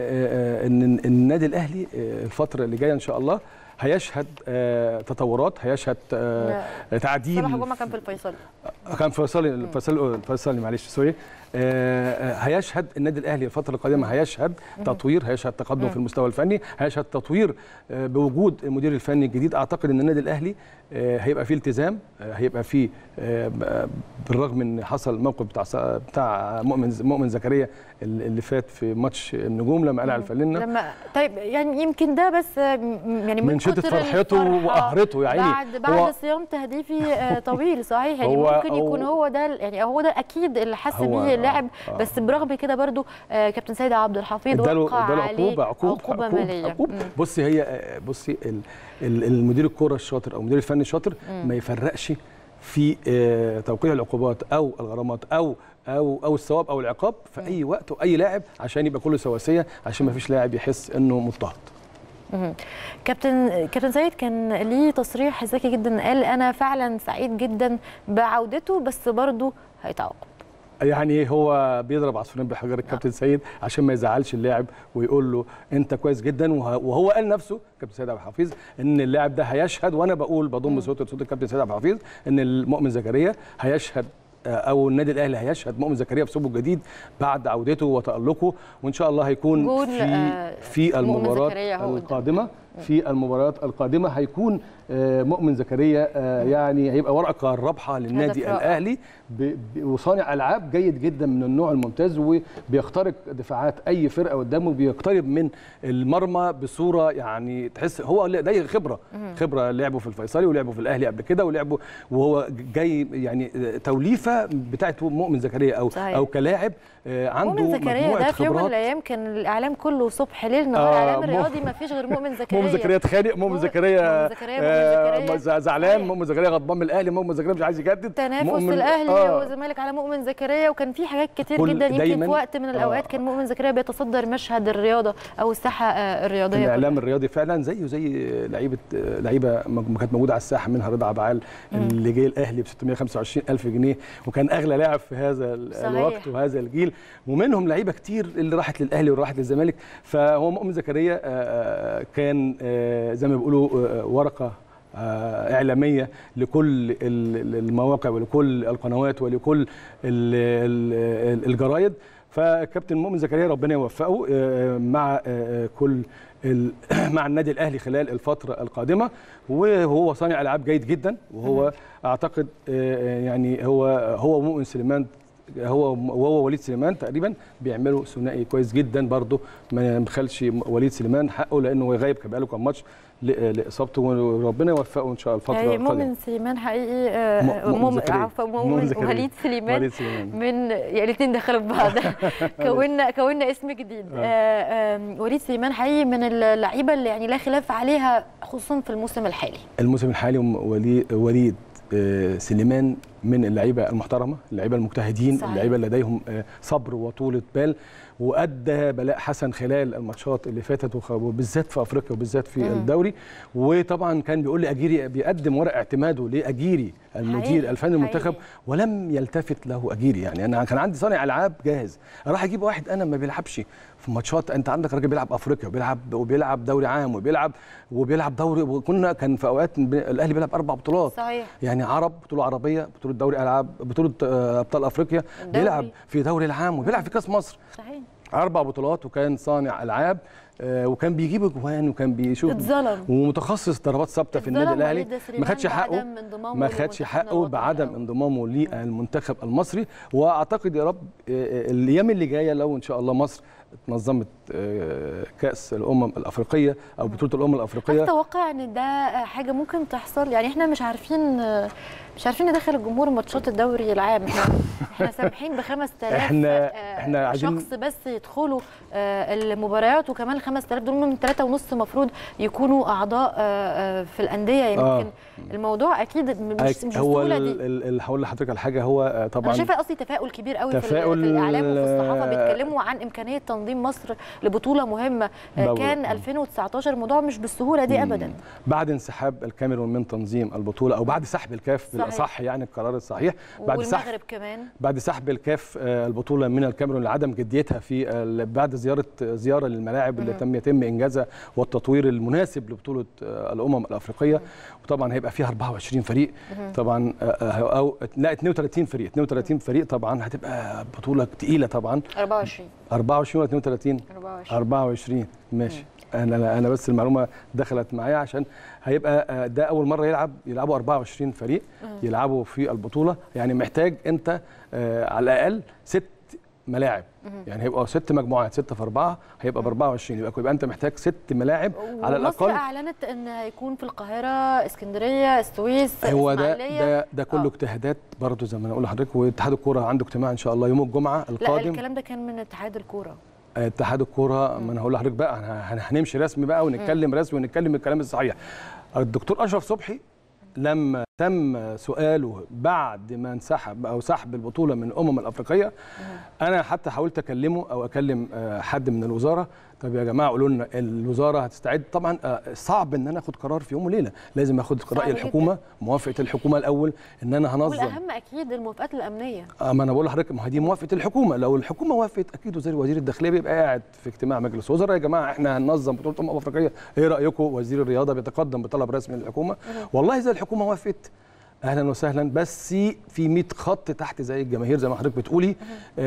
آه، ان النادي الاهلي آه، الفتره اللي جايه ان شاء الله هيشهد آه، تطورات هيشهد آه، تعديل صلاح جمعه كان في الفيصل كان فيصلي الفيصلي فيصلي معلش سوري آه، آه، هيشهد النادي الاهلي الفتره القادمه هيشهد تطوير هيشهد تقدم في المستوى الفني هيشهد تطوير آه، بوجود المدير الفني الجديد اعتقد ان النادي الاهلي آه، هيبقى فيه التزام آه، هيبقى فيه آه، ب- بالرغم ان حصل الموقف بتاع س- بتاع مؤمن مؤمن زكريا اللي فات في ماتش النجوم لما قلع الفلنه لما طيب يعني يمكن ده بس آه، م- يعني من, من شدة كتر فرحته الفرحة وقهرته يا عيني. بعد بعد هو- صيام تهديفي آه، طويل صحيح يعني هو- ممكن يكون هو- هو ده ال- يعني هو ده اكيد اللي حس هو- بيه اللاعب آه. بس برغم كده برضو آه، كابتن سيد عبد الحفيظ اداله وقع اداله عليه عقوبه عقوبه عقوبه ماليه عقوبة. مم. بصي هي بصي ال- ال- المدير الكوره الشاطر او المدير الفني الشاطر ما يفرقش في آه، توقيع العقوبات او الغرامات او او او الثواب او العقاب في اي وقت واي لاعب عشان يبقى كله سواسيه عشان ما فيش لاعب يحس انه مضطهد مهم. كابتن كابتن سيد كان ليه تصريح ذكي جدا قال انا فعلا سعيد جدا بعودته بس برضه هيتعاقب يعني هو بيضرب عصفورين بحجر الكابتن سيد عشان ما يزعلش اللاعب ويقول له انت كويس جدا وه- وهو قال نفسه كابتن سيد عبد الحفيظ ان اللاعب ده هيشهد وانا بقول بضم صوت صوت الكابتن سيد عبد الحفيظ ان المؤمن زكريا هيشهد آه، او النادي الاهلي هيشهد مؤمن زكريا بثوبه الجديد بعد عودته وتالقه وان شاء الله هيكون جول، في آه، في مؤمن المباراه زكريا أهو قدام. القادمه في المباريات القادمه هيكون آه، مؤمن زكريا آه، يعني هيبقى ورقه رابحه للنادي رائع. الاهلي ب- ب- وصانع العاب جيد جدا من النوع الممتاز وبيخترق دفاعات اي فرقه قدامه بيقترب من المرمى بصوره يعني تحس هو ده خبره خبره لعبه في الفيصلي ولعبه في الاهلي قبل كده ولعبه وهو جاي يعني توليفه بتاعت مؤمن زكريا او صحيح. او كلاعب آه، عنده مؤمن زكريا مجموعه ده في يوم من خبرات الايام كان الاعلام كله صبح ليل نهار آه، الاعلام مؤمن- الرياضي ما فيش غير مؤمن زكريا مؤمن زكريا اتخانق مؤمن مؤمن- زكريا مؤمن زكريا- مؤمن آه، زكريا. ز- زعلان صحيح. مؤمن زكريا غضبان من الاهلي مؤمن زكريا مش عايز يجدد تنافس مؤمن- الاهلي آه. والزمالك على مؤمن زكريا وكان في حاجات كتير كل- جدا يمكن في دايماً- وقت من الاوقات آه. كان مؤمن زكريا بيتصدر مشهد الرياضه او الساحه آه، الرياضيه الاعلام الرياضي فعلا زيه زي لعيبه لعيبه ما كانت موجوده على الساحه منها رضا عبعال اللي جاي الاهلي ب 625 الف جنيه وكان اغلى لاعب في هذا ال- صحيح. الوقت وهذا الجيل ومنهم لعيبه كتير اللي راحت للاهلي وراحت للزمالك فهو مؤمن زكريا آه، آه، كان آه، زي ما بيقولوا آه، ورقه آه، إعلامية لكل ال- ال- المواقع ولكل القنوات ولكل ال- ال- الجرايد فكابتن مؤمن زكريا ربنا يوفقه آه، مع آه، كل ال- مع النادي الاهلي خلال الفتره القادمه وهو صانع العاب جيد جدا وهو اعتقد آه، يعني هو هو مؤمن سليمان هو وهو وليد سليمان تقريبا بيعملوا ثنائي كويس جدا برضه ما مخلش وليد سليمان حقه لانه هو غايب كان بقاله كام ماتش ل- لاصابته وربنا يوفقه ان شاء الله الفتره يعني القادمه مؤمن سليمان حقيقي آه، م- مؤمن مؤمن زكريا. عفوا مؤمن مؤمن زكريا. وليد سليمان وليد سليمان من يعني الاثنين دخلوا في بعض كونا كونا اسم جديد آه. آه، آم، وليد سليمان حقيقي من اللعيبه اللي يعني لا خلاف عليها خصوصا في الموسم الحالي الموسم الحالي ولي- وليد آه، سليمان من اللعيبه المحترمه اللعيبه المجتهدين صحيح. اللعيبه اللي لديهم آه، صبر وطولة بال وادى بلاء حسن خلال الماتشات اللي فاتت وخ- وبالذات في افريقيا وبالذات في مم. الدوري وطبعا كان بيقول لي اجيري بيقدم ورق اعتماده لاجيري المدير حقيقي، الفني المنتخب حقيقي. ولم يلتفت له اجيري يعني انا كان عندي صانع العاب جاهز راح اجيب واحد انا ما بيلعبش في ماتشات انت عندك راجل بيلعب افريقيا وبيلعب وبيلعب دوري عام وبيلعب وبيلعب دوري وكنا كان في اوقات ب- الاهلي بيلعب اربع بطولات صحيح يعني عرب بطوله عربيه بطوله دوري العاب بطوله آه، ابطال افريقيا الدوري. بيلعب في دوري العام وبيلعب في كاس مصر صحيح اربع بطولات وكان صانع العاب آه، وكان بيجيب اجوان وكان بيشوف اتظلم ومتخصص ضربات ثابته في النادي اتظلم الاهلي وليد سليمان ما خدش حقه بعدم انضمامه ما خدش لمنتخبنا حقه الوطني بعدم الأول. انضمامه للمنتخب المصري واعتقد يا رب آه، الايام اللي جايه لو ان شاء الله مصر اتنظمت آه، كاس الامم الافريقيه او بطوله الامم هل الافريقيه تتوقع ان ده حاجه ممكن تحصل يعني احنا مش عارفين مش عارفين ندخل الجمهور ماتشات الدوري العام احنا احنا سامحين ب 5000 إحنا- آه، إحنا عايزين- شخص بس يدخلوا آه، المباريات وكمان ال 5000 دول من 3 ونص المفروض يكونوا اعضاء آه، آه، في الانديه يمكن آه. الموضوع اكيد مش مش هو بالسهوله ال- دي ال- ال- هقول لحضرتك على حاجه هو آه، انا طبعا شايفه اصلي تفاؤل كبير قوي في, ال- تفاؤل، في الاعلام وفي الصحافه آه، بيتكلموا عن امكانيه تنظيم مصر لبطوله مهمه آه، بقول- كان 2019 الموضوع مش بالسهوله دي ابدا بعد انسحاب الكاميرون من تنظيم البطوله او بعد سحب الكاف صحيح. بالاصح يعني القرار الصحيح بعد سحب والمغرب كمان بعد سحب الكاف آه، البطوله من الكاميرون لعدم جديتها في ال- بعد زياره زياره للملاعب اللي تم يتم انجازها والتطوير المناسب لبطوله آه، الامم الافريقيه وطبعا هيبقى فيها 24 فريق طبعا آه، آه، او لا 32 فريق 32 فريق طبعا هتبقى بطوله تقيله طبعا 24 24 ولا 32 24 24 ماشي انا انا بس المعلومه دخلت معايا عشان هيبقى آه، ده اول مره يلعب يلعبوا 24 فريق يلعبوا في البطوله يعني محتاج انت آه، على الاقل ست ملاعب يعني هيبقى ست مجموعات ستة في أربعة هيبقى ب 24 يبقى يبقى أنت محتاج ست ملاعب على ومصر الأقل اعلنت ان هيكون في القاهره اسكندريه السويس هو ده إسماعيلية. ده ده كله آه. اجتهادات برضه زي ما انا اقول لحضرتك واتحاد الكوره عنده اجتماع ان شاء الله يوم الجمعه لا القادم الكلام ده كان من اتحاد الكوره اتحاد الكوره ما انا هقول لحضرتك بقى هن- هنمشي رسمي بقى ونتكلم رسمي ونتكلم الكلام الصحيح الدكتور اشرف صبحي لما تم سؤاله بعد ما انسحب او سحب البطوله من الامم الافريقيه انا حتى حاولت اكلمه او اكلم آه، حد من الوزاره طب يا جماعه قولوا لنا الوزاره هتستعد طبعا آه، صعب ان انا اخد قرار في يوم وليله لازم اخد صعب راي جداً. الحكومه موافقه الحكومه الاول ان انا هنظم والاهم اكيد الموافقات الامنيه آه، ما انا بقول لحضرتك ما هي دي موافقه الحكومه لو الحكومه وافقت اكيد وزير وزير الداخليه بيبقى قاعد في اجتماع مجلس وزراء يا جماعه احنا هننظم بطوله امم افريقيه ايه رايكم وزير الرياضه بيتقدم بطلب رسمي للحكومه والله اذا الحكومه وافقت اهلا وسهلا بس في 100 خط تحت زي الجماهير زي ما حضرتك بتقولي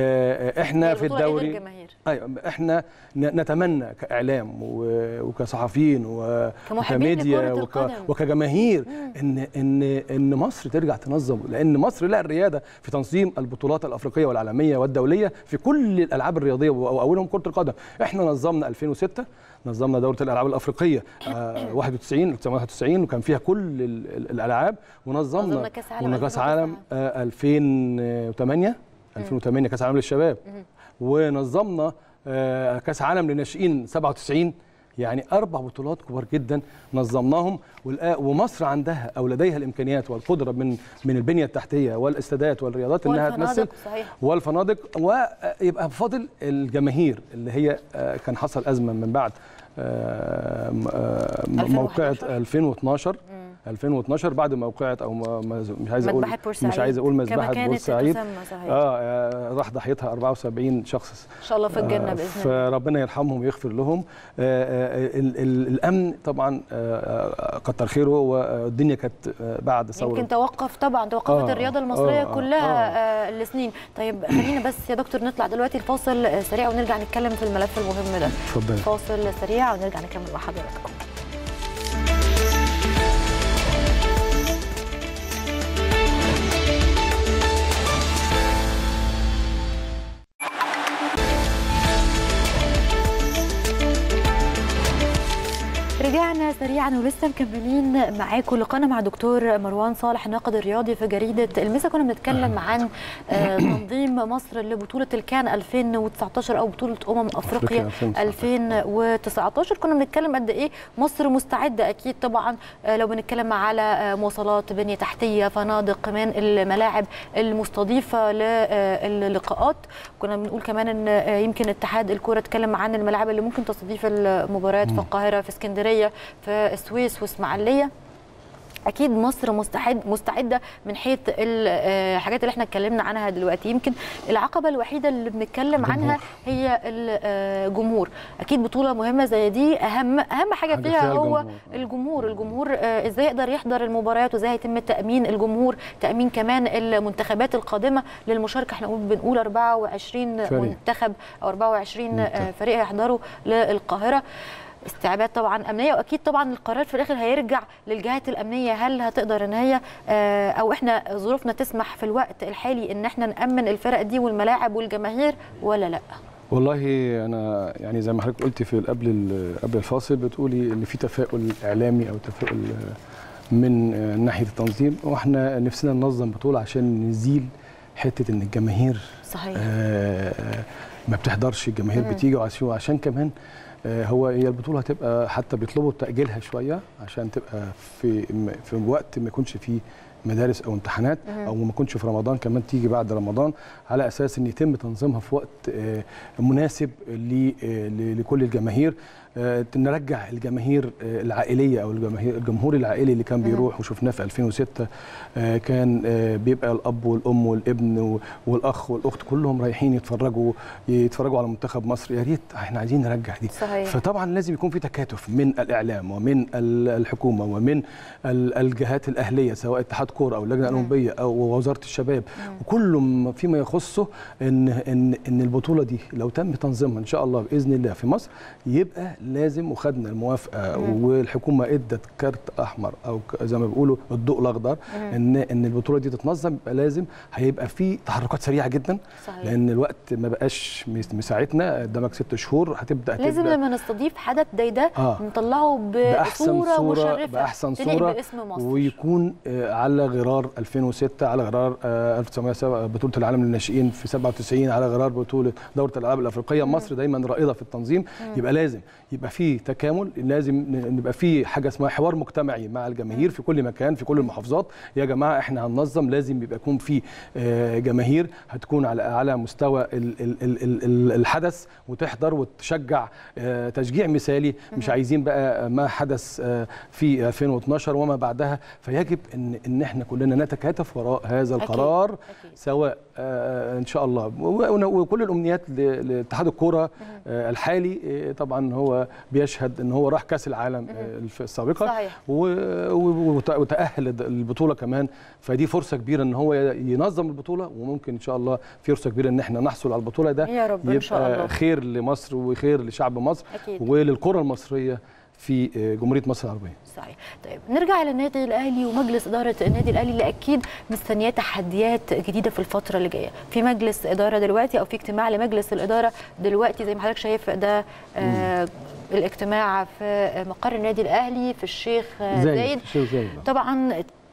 آه، احنا هي في البطولة غير الدوري الجماهير. ايوه احنا ن- نتمنى كاعلام و- وكصحفيين و- كمحبين وكميديا لكرة وك القدم. وكجماهير ان ان ان مصر ترجع تنظم لان مصر لها الرياده في تنظيم البطولات الافريقيه والعالميه والدوليه في كل الالعاب الرياضيه واولهم كره القدم احنا نظمنا 2006 نظمنا دوره الالعاب الافريقيه آه، 91 1991 وكان فيها كل ال- ال- الالعاب ونظمنا نظمنا كأس عالم ونظمنا كاس 2009. عالم آه، 2008 2008 كاس عالم للشباب ونظمنا آه، كاس عالم للناشئين 97 يعني اربع بطولات كبار جدا نظمناهم والآ- ومصر عندها او لديها الامكانيات والقدره من من البنيه التحتيه والاستادات والرياضات انها والفنادق، تمثل صحيح. والفنادق ويبقى فاضل الجماهير اللي هي آه، كان حصل ازمه من بعد آه، م- آه، 2011. موقعه 2012 2012 بعد ما وقعت او ما ما- مش عايز اقول مذبحة بورسعيد مش عايز اقول كما مذبحه كانت بورسعيد تسمى صحيح اه آه، راح ضحيتها 74 شخص ان شاء الله في الجنه آه، باذن الله فربنا يرحمهم ويغفر لهم آه، آه، ال- ال- الامن طبعا آه، آه، كتر خيره والدنيا كانت آه، بعد ثوره يمكن توقف طبعا توقفت آه، الرياضه المصريه آه، آه، كلها آه. آه لسنين طيب خلينا بس يا دكتور نطلع دلوقتي الفاصل آه، سريع ونرجع نتكلم في الملف المهم ده اتفضل فاصل سريع ونرجع نكمل مع حضراتكم رجعنا سريعا ولسه مكملين معاكم لقانا مع دكتور مروان صالح الناقد الرياضي في جريده المسا كنا بنتكلم عن آه، تنظيم مصر لبطوله الكان 2019 او بطوله امم افريقيا أفريقيا 2019 كنا بنتكلم قد ايه مصر مستعده اكيد طبعا آه، لو بنتكلم على آه، مواصلات بنيه تحتيه فنادق كمان الملاعب المستضيفه للقاءات كنا بنقول كمان ان آه، يمكن اتحاد الكوره اتكلم عن الملاعب اللي ممكن تستضيف المباريات في القاهره في اسكندريه في السويس واسماعيليه اكيد مصر مستعد مستعده من حيث الحاجات اللي احنا اتكلمنا عنها دلوقتي يمكن العقبه الوحيده اللي بنتكلم عنها هي الجمهور اكيد بطوله مهمه زي دي اهم اهم حاجه حاجة فيها فيها هو الجمهور. الجمهور الجمهور آه، ازاي يقدر يحضر المباريات وازاي هيتم تامين الجمهور تامين كمان المنتخبات القادمه للمشاركه احنا بنقول- بنقول 24 فريق. منتخب او 24 آه، منتخب. فريق هيحضروا للقاهره استعباد طبعا امنيه واكيد طبعا القرار في الاخر هيرجع للجهات الامنيه هل هتقدر ان هي آه، او احنا ظروفنا تسمح في الوقت الحالي ان احنا نامن الفرق دي والملاعب والجماهير ولا لا والله انا يعني زي ما حضرتك قلتي في قبل ال- قبل الفاصل بتقولي ان في تفاؤل اعلامي او تفاؤل من ناحيه التنظيم واحنا نفسنا ننظم بطوله عشان نزيل حته ان الجماهير صحيح آه، ما بتحضرش الجماهير بتيجي وعشان- وعشان كمان آه، هو هي البطوله هتبقى حتى بيطلبوا تاجيلها شويه عشان تبقى في في وقت ما يكونش فيه مدارس او امتحانات او ما يكونش في رمضان كمان تيجي بعد رمضان على اساس ان يتم تنظيمها في وقت آه، مناسب ل- آه، ل- لكل الجماهير آه، نرجع الجماهير آه، العائليه او الجماهير الجمهور العائلي اللي كان بيروح وشفناه في 2006 آه، كان آه، بيبقى الاب والام والابن و- والاخ والاخت كلهم رايحين يتفرجوا يتفرجوا على منتخب مصر يا ريت احنا عايزين نرجع دي صحيح. فطبعا لازم يكون في تكاتف من الاعلام ومن ال- الحكومه ومن ال- الجهات الاهليه سواء اتحاد كوره او اللجنه الاولمبيه او وزاره الشباب وكل ما فيما يخصه ان ان ان البطوله دي لو تم تنظيمها ان شاء الله باذن الله في مصر يبقى لازم وخدنا الموافقه والحكومه ادت كارت احمر او ك- زي ما بيقولوا الضوء الاخضر ان ان البطوله دي تتنظم يبقى لازم هيبقى في تحركات سريعه جدا صحيح. لان الوقت ما بقاش مس- مساعدنا قدامك ست شهور هتبدا لازم هتبدأ لما نستضيف حدث زي ده آه. نطلعه باحسن بصوره, صوره مشرفه باحسن تليق صوره باسم مصر ويكون آه، على غرار 2006 على غرار آه، 1907 بطوله العالم للناشئين في 97 على غرار بطوله دوره الالعاب الافريقيه مصر دايما رائده في التنظيم يبقى لازم يبقى في تكامل لازم ن- نبقى في حاجه اسمها حوار مجتمعي مع الجماهير في كل مكان في كل المحافظات يا جماعه احنا هننظم لازم يبقى يكون في آه، جماهير هتكون على على مستوى ال- ال- ال- ال- ال- الحدث وتحضر وتشجع آه، تشجيع مثالي مش عايزين بقى ما حدث آه، في 2012 وما بعدها فيجب ان ان احنا كلنا نتكاتف وراء هذا أكيد، القرار أكيد. سواء آه، ان شاء الله و- وكل الامنيات ل- لاتحاد الكوره آه، الحالي آه، طبعا هو بيشهد ان هو راح كاس العالم آه، الف- السابقه صحيح. و- و- وت- وتاهل الد- البطوله كمان فدي فرصه كبيره ان هو ينظم البطوله وممكن ان شاء الله فرصه كبيره ان احنا نحصل على البطوله ده يا رب إن شاء يبقى الله. خير لمصر وخير لشعب مصر أكيد. وللكره المصريه في آه، جمهوريه مصر العربيه صحيح طيب نرجع للنادي الاهلي ومجلس اداره النادي الاهلي اللي اكيد مستنياه تحديات جديده في الفتره اللي جايه في مجلس اداره دلوقتي او في اجتماع لمجلس الاداره دلوقتي زي ما حضرتك شايف ده آه الاجتماع في مقر النادي الاهلي في الشيخ آه، زايد شيخ زايد طبعا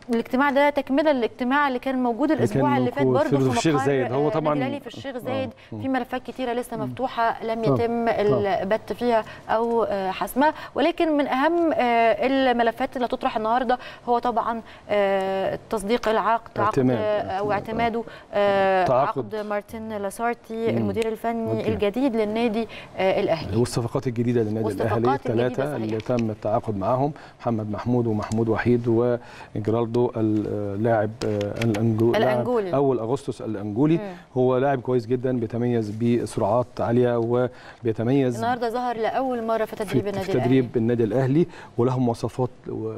الاجتماع ده تكمله للاجتماع اللي كان موجود الاسبوع اللي فات موجود برضه في في الشيخ مقر زايد. هو آه، طبعاً- النادي الأهلي في الشيخ زايد آه. في ملفات كتيره لسه مفتوحه لم طبعاً. يتم البت فيها او آه، حسمها ولكن من اهم آه، الملفات اللي هتطرح النهارده هو طبعا آه، تصديق العقد عقد اعتماد. آه، او اعتماده آه، تعاقد. عقد مارتن لاسارتي مم. المدير الفني أوكي. الجديد للنادي آه، الاهلي والصفقات الجديده للنادي والصفقات الاهلي الجديدة الثلاثه صحيح. اللي تم التعاقد معاهم محمد محمود ومحمود وحيد وجرالدو اللاعب آه، الأنجو لاعب الأنجولي. اول اغسطس الانجولي مم. هو لاعب كويس جدا بيتميز بسرعات عاليه وبيتميز النهارده ظهر لاول مره في في تدريب في النادي الاهلي تدريب النادي الاهلي وله مواصفات و-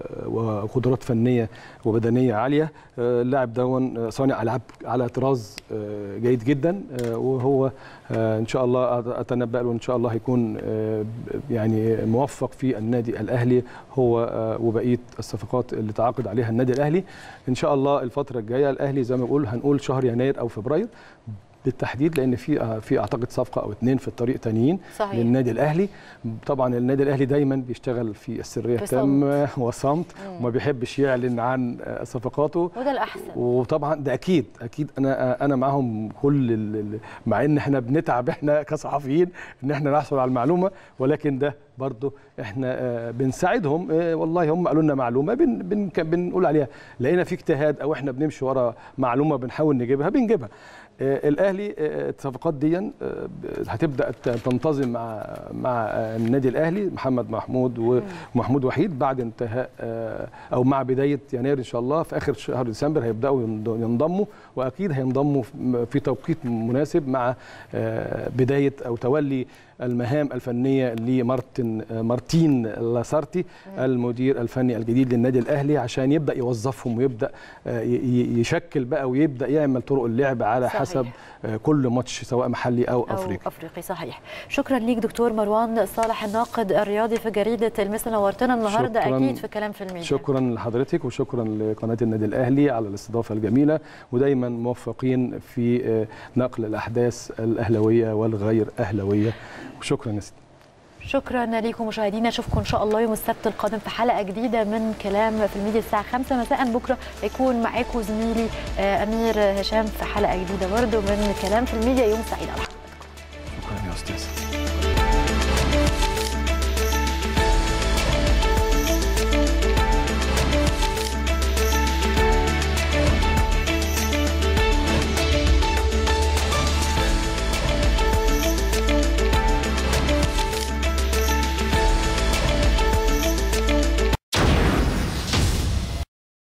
وقدرات فنيه وبدنيه عاليه آه، اللاعب دون آه، صانع العاب على طراز آه، جيد جدا آه، وهو آه، ان شاء الله أت- اتنبأ له ان شاء الله هيكون آه، ب- يعني موفق في النادي الاهلي هو آه، وبقيه الصفقات اللي تعاقد عليها النادي الاهلي ان شاء الله الفتره الجايه الاهلي زي ما بقول هنقول شهر يناير او فبراير بالتحديد لان في آه، في اعتقد صفقه او اتنين في الطريق تانيين صحيح للنادي الاهلي طبعا النادي الاهلي دايما بيشتغل في السريه في التامه وصمت مم. وما بيحبش يعلن عن آه، صفقاته وده الاحسن وطبعا ده اكيد اكيد انا انا معاهم كل ال- ال- مع ان احنا بنتعب احنا كصحفيين ان احنا نحصل على المعلومه ولكن ده برضه احنا آه، بنساعدهم آه، والله هم قالوا لنا معلومه بن بن بنقول عليها لقينا في اجتهاد او احنا بنمشي ورا معلومه بنحاول نجيبها بنجيبها آه، الاهلي آه، الصفقات دي آه، ب- هتبدا ت- تنتظم مع مع آه، النادي الاهلي محمد محمود ومحمود وحيد بعد انتهاء آه، او مع بدايه يناير ان شاء الله في اخر شهر ديسمبر هيبداوا ينض- ينضموا واكيد هينضموا في- في توقيت مناسب مع آه، بدايه او تولي المهام الفنيه لمارتن آه، مارتين لاسارتي المدير الفني الجديد للنادي الاهلي عشان يبدا يوظفهم ويبدا آه، ي- ي- يشكل بقى ويبدا يعمل طرق اللعب على صحيح. حسب آه، كل ماتش سواء محلي او أو افريقي افريقي صحيح شكرا ليك دكتور مروان صالح الناقد الرياضي في جريده المثل نورتنا النهارده شكراً. اكيد في كلام في الميديا شكرا لحضرتك وشكرا لقناه النادي الاهلي على الاستضافه الجميله ودايما موفقين في آه، نقل الاحداث الاهلاويه والغير اهلاويه وشكرا يا سيدي شكرا ليكم مشاهدينا اشوفكم ان شاء الله يوم السبت القادم في حلقه جديده من كلام في الميديا الساعه 5 مساء بكره هيكون معاكم زميلي آه، امير هشام في حلقه جديده برضه من كلام في الميديا يوم سعيد على